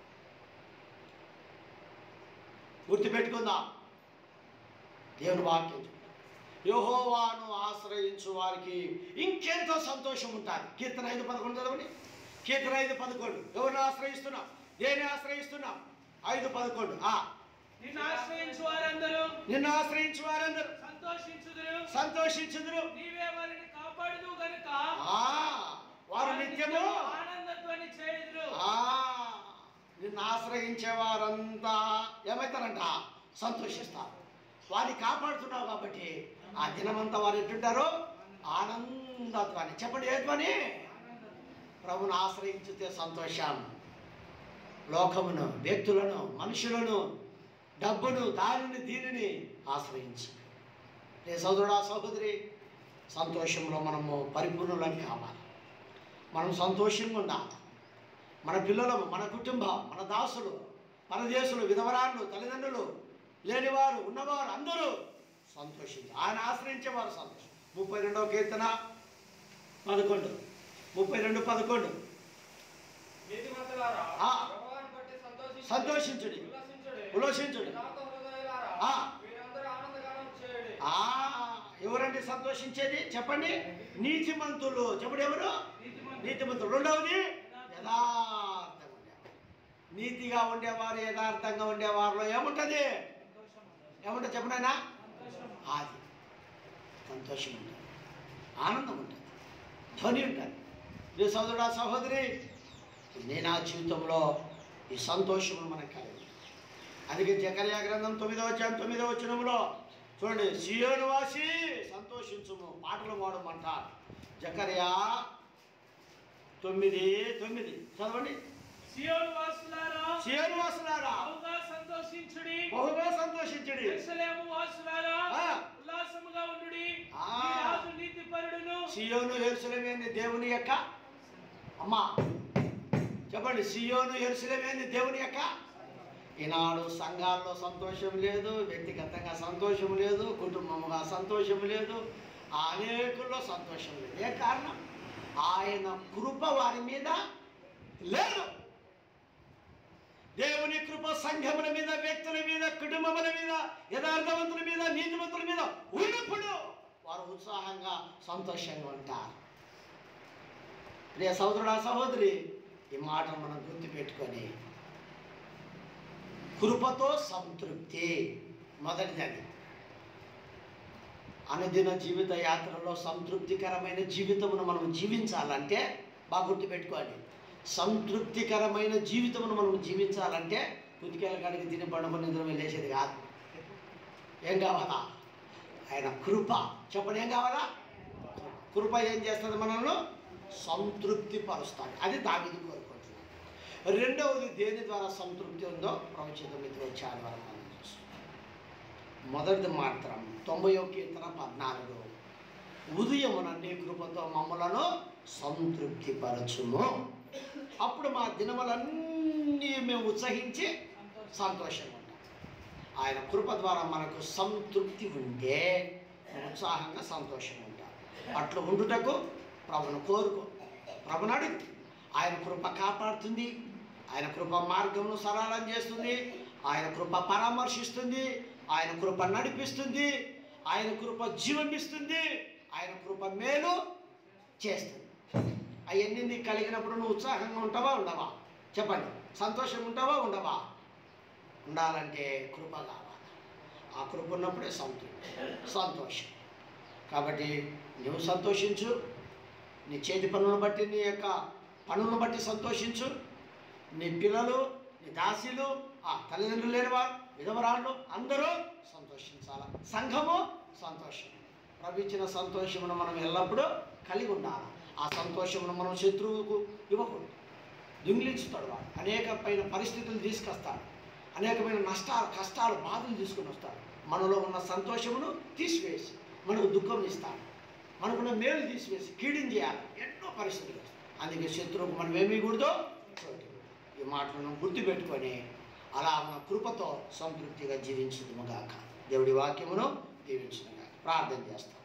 గుర్తుపెట్టుకుందాం దేవుని వాక్యం యహోవాను ఆశ్రయించు వారికి ఇంకెంతో సంతోషం ఉంటుంది కీర్తన ఐదు పదకొండు చదవండి కీర్తన ఐదు పదకొండు ఎవరిని ఆశ్రయిస్తున్నాం దేని ఆశ్రయిస్తున్నాం ఐదు పదకొండు ఆ నిన్ను ఆశ్రయించు వారందరూ నిన్ను ఆశ్రయించు వారందరూ సంతోషించుదురు సంతోషించుదురు నీవే వారిని కాపాడుదు గనుక ఆ, వారు నిత్యము ఆనందధ్వని చేయుదురు ఆ, నిన్ను ఆశ్రయించే వారంతా ఏమవుతారంట సంతోషిస్తారు వారిని కాపాడుతున్నావు కాబట్టి ఆ దినమంతా వారు ఎట్టుంటారు ఆనందత్వాన్ని చెప్పండి ఏ ధ్వని ప్రభుని ఆశ్రయించితే సంతోషం లోకమును వ్యక్తులను మనుషులను డబ్బును దానిని దీనిని ఆశ్రయించి రే సోదరుడా సహోదరి సంతోషంలో మనము పరిపూర్ణులం కావాలి మనం సంతోషంగా ఉండాలి మన పిల్లలము మన కుటుంబం మన దాసులు పరదేశులు విధవరాళ్ళు తల్లిదండ్రులు లేనివారు ఉన్నవారు అందరూ సంతోషించారు ఆయన ఆశ్రయించేవారు సంతోషం ముప్పై రెండవ కీర్తన పదకొండు ముప్పై రెండు పదకొండు నీతిమంతులారా ఆ. యెహోవాను బట్టి సంతోషించుడి. సంతోషించుడి. ఉల్లసించుడి. ఉల్లసించుడి. యథార్థ హృదయులారా, ఆ. మీరందరూ ఆనందగానం చేయుడి. ఆ ఎవరండి సంతోషించేది చెప్పండి నీతిమంతులు చెప్పండి ఎవరు నీతిమంతులు. నీతిమంతులు రెండవది యథార్థంగా ఉండేవారు నీతిగా ఉండేవారు యథార్థంగా ఉండేవారిలో ఏముంటుంది సంతోషం ఉంటుంది. ఏముంటుంది చెప్పనైనా సంతోషం. అది సంతోషం ఉంటుంది ఆనందం ఉంటుంది ధ్వని ఉంటుంది నీ సోదరుడా సహోదరి నేను ఆ జీవితంలో ఈ సంతోషము మనకు కలిగి అందుకే జకర్యా గ్రంథం తొమ్మిదవ అధ్యాయం తొమ్మిదవ వచనంలో చూడండి సియోను వాసి సంతోషించుము పాటలు పాడమంట జకర్యా తొమ్మిది తొమ్మిది చదవండి సియోను వాసులారా సియోను వాసులారా బహుగా సంతోషించుడి బహుగా సంతోషించడి యెరూషలేము వాసులారా ఆ. ఉల్లాసముగా ఉండుడి ఆ. ఈ రాజు నీతిపరుడును సియోను ఎరుసలేమేంది దేవుని యొక్క అమ్మా చెప్పండి సియోను ఎరుసలేమేంది దేవుని యొక్క ఈనాడు సంఘాల్లో సంతోషం లేదు వ్యక్తిగతంగా సంతోషం లేదు కుటుంబముగా సంతోషం లేదు అనేకుల్లో సంతోషం లేదు ఏ కారణం ఆయన కృప వారి మీద లేదు దేవుని కృప సంఘముల మీద వ్యక్తుల మీద కుటుంబముల మీద యథార్థవంతుల మీద నీతివంతుల మీద ఉన్నప్పుడు వారు ఉత్సాహంగా సంతోషంగా ఉంటారు ప్రియ సహోదరుడా సహోదరి ఈ మాటను మనం గుర్తుపెట్టుకొని కృపతో సంతృప్తి మొదటిది అనుదిన జీవిత యాత్రలో సంతృప్తికరమైన జీవితమును మనం జీవించాలంటే బాగా గుర్తుపెట్టుకోండి సంతృప్తికరమైన జీవితమును మనం జీవించాలంటే కుతికేల కాడికి తిని పండుగ నిద్ర వెళ్ళేసేది కాదు ఏం కావాలా ఆయన కృప చెప్పండి ఏం కావాలా కృప ఏం చేస్తుంది మనల్ని సంతృప్తి పరుస్తాడు అది దావిది కోరుకుంటున్నాడు రెండవది దేని ద్వారా సంతృప్తి ఉందో ప్రవచిత మిత్రులు వచ్చే ఆదివారం మనం చూస్తాం మొదటిది మాత్రం తొంభై కీర్తన పద్నాలుగు ఉదయమున నీ కృపతో మమ్మలను సంతృప్తిపరచుము అప్పుడు మా దినములన్నీ మేము ఉత్సహించి సంతోషంగా ఉంటాం ఆయన కృప ద్వారా మనకు సంతృప్తి ఉంటే మనం ఉత్సాహంగా సంతోషంగా ఉంటాం అట్లు ఉండుటకు ప్రభును కోరుకో ప్రభుని అడుగు ఆయన కృప కాపాడుతుంది ఆయన కృప మార్గమును సరళం చేస్తుంది ఆయన కృప పరామర్శిస్తుంది ఆయన కృప నడిపిస్తుంది ఆయన కృప జీవమిస్తుంది ఆయన కృప మేలు చేస్తుంది అవన్నీ నీకు కలిగినప్పుడు నువ్వు ఉత్సాహంగా ఉంటావా ఉండవా చెప్పండి సంతోషంగా ఉంటావా ఉండవా ఉండాలంటే కృప కావాలి ఆ కృప ఉన్నప్పుడే సంతృప్తి సంతోషం కాబట్టి నువ్వు సంతోషించు నీ చేతి పనులను బట్టి నీ యొక్క పనులను బట్టి సంతోషించు నీ పిల్లలు నీ దాసీలు ఆ తల్లిదండ్రులు లేనివారు విధవరాళ్ళు అందరూ సంతోషించాలి సంఘము సంతోషం ప్రభు ఇచ్చిన సంతోషమును మనం ఎల్లప్పుడూ కలిగి ఉండాలి ఆ సంతోషమును మనం శత్రువుకు ఇవ్వకూడదు దొంగిలించుతాడు వాడు అనేకమైన పరిస్థితులు తీసుకొస్తాడు అనేకమైన నష్టాలు కష్టాలు బాధలు తీసుకుని వస్తాడు మనలో ఉన్న సంతోషమును తీసివేసి మనకు దుఃఖం ఇస్తాడు మనకున్న మేలు తీసివేసి కీడిని చేయాలి ఎన్నో పరిస్థితులు వస్తాయి. అందుకే శత్రువుకు మనం ఏమీ కూడదో చోటు ఈ మాటలను గుర్తుపెట్టుకొని అలా మన కృపతో సంతృప్తిగా జీవించుదుముగాక దేవుడి వాక్యమును దీవించుదుగాక ప్రార్థన చేస్తాం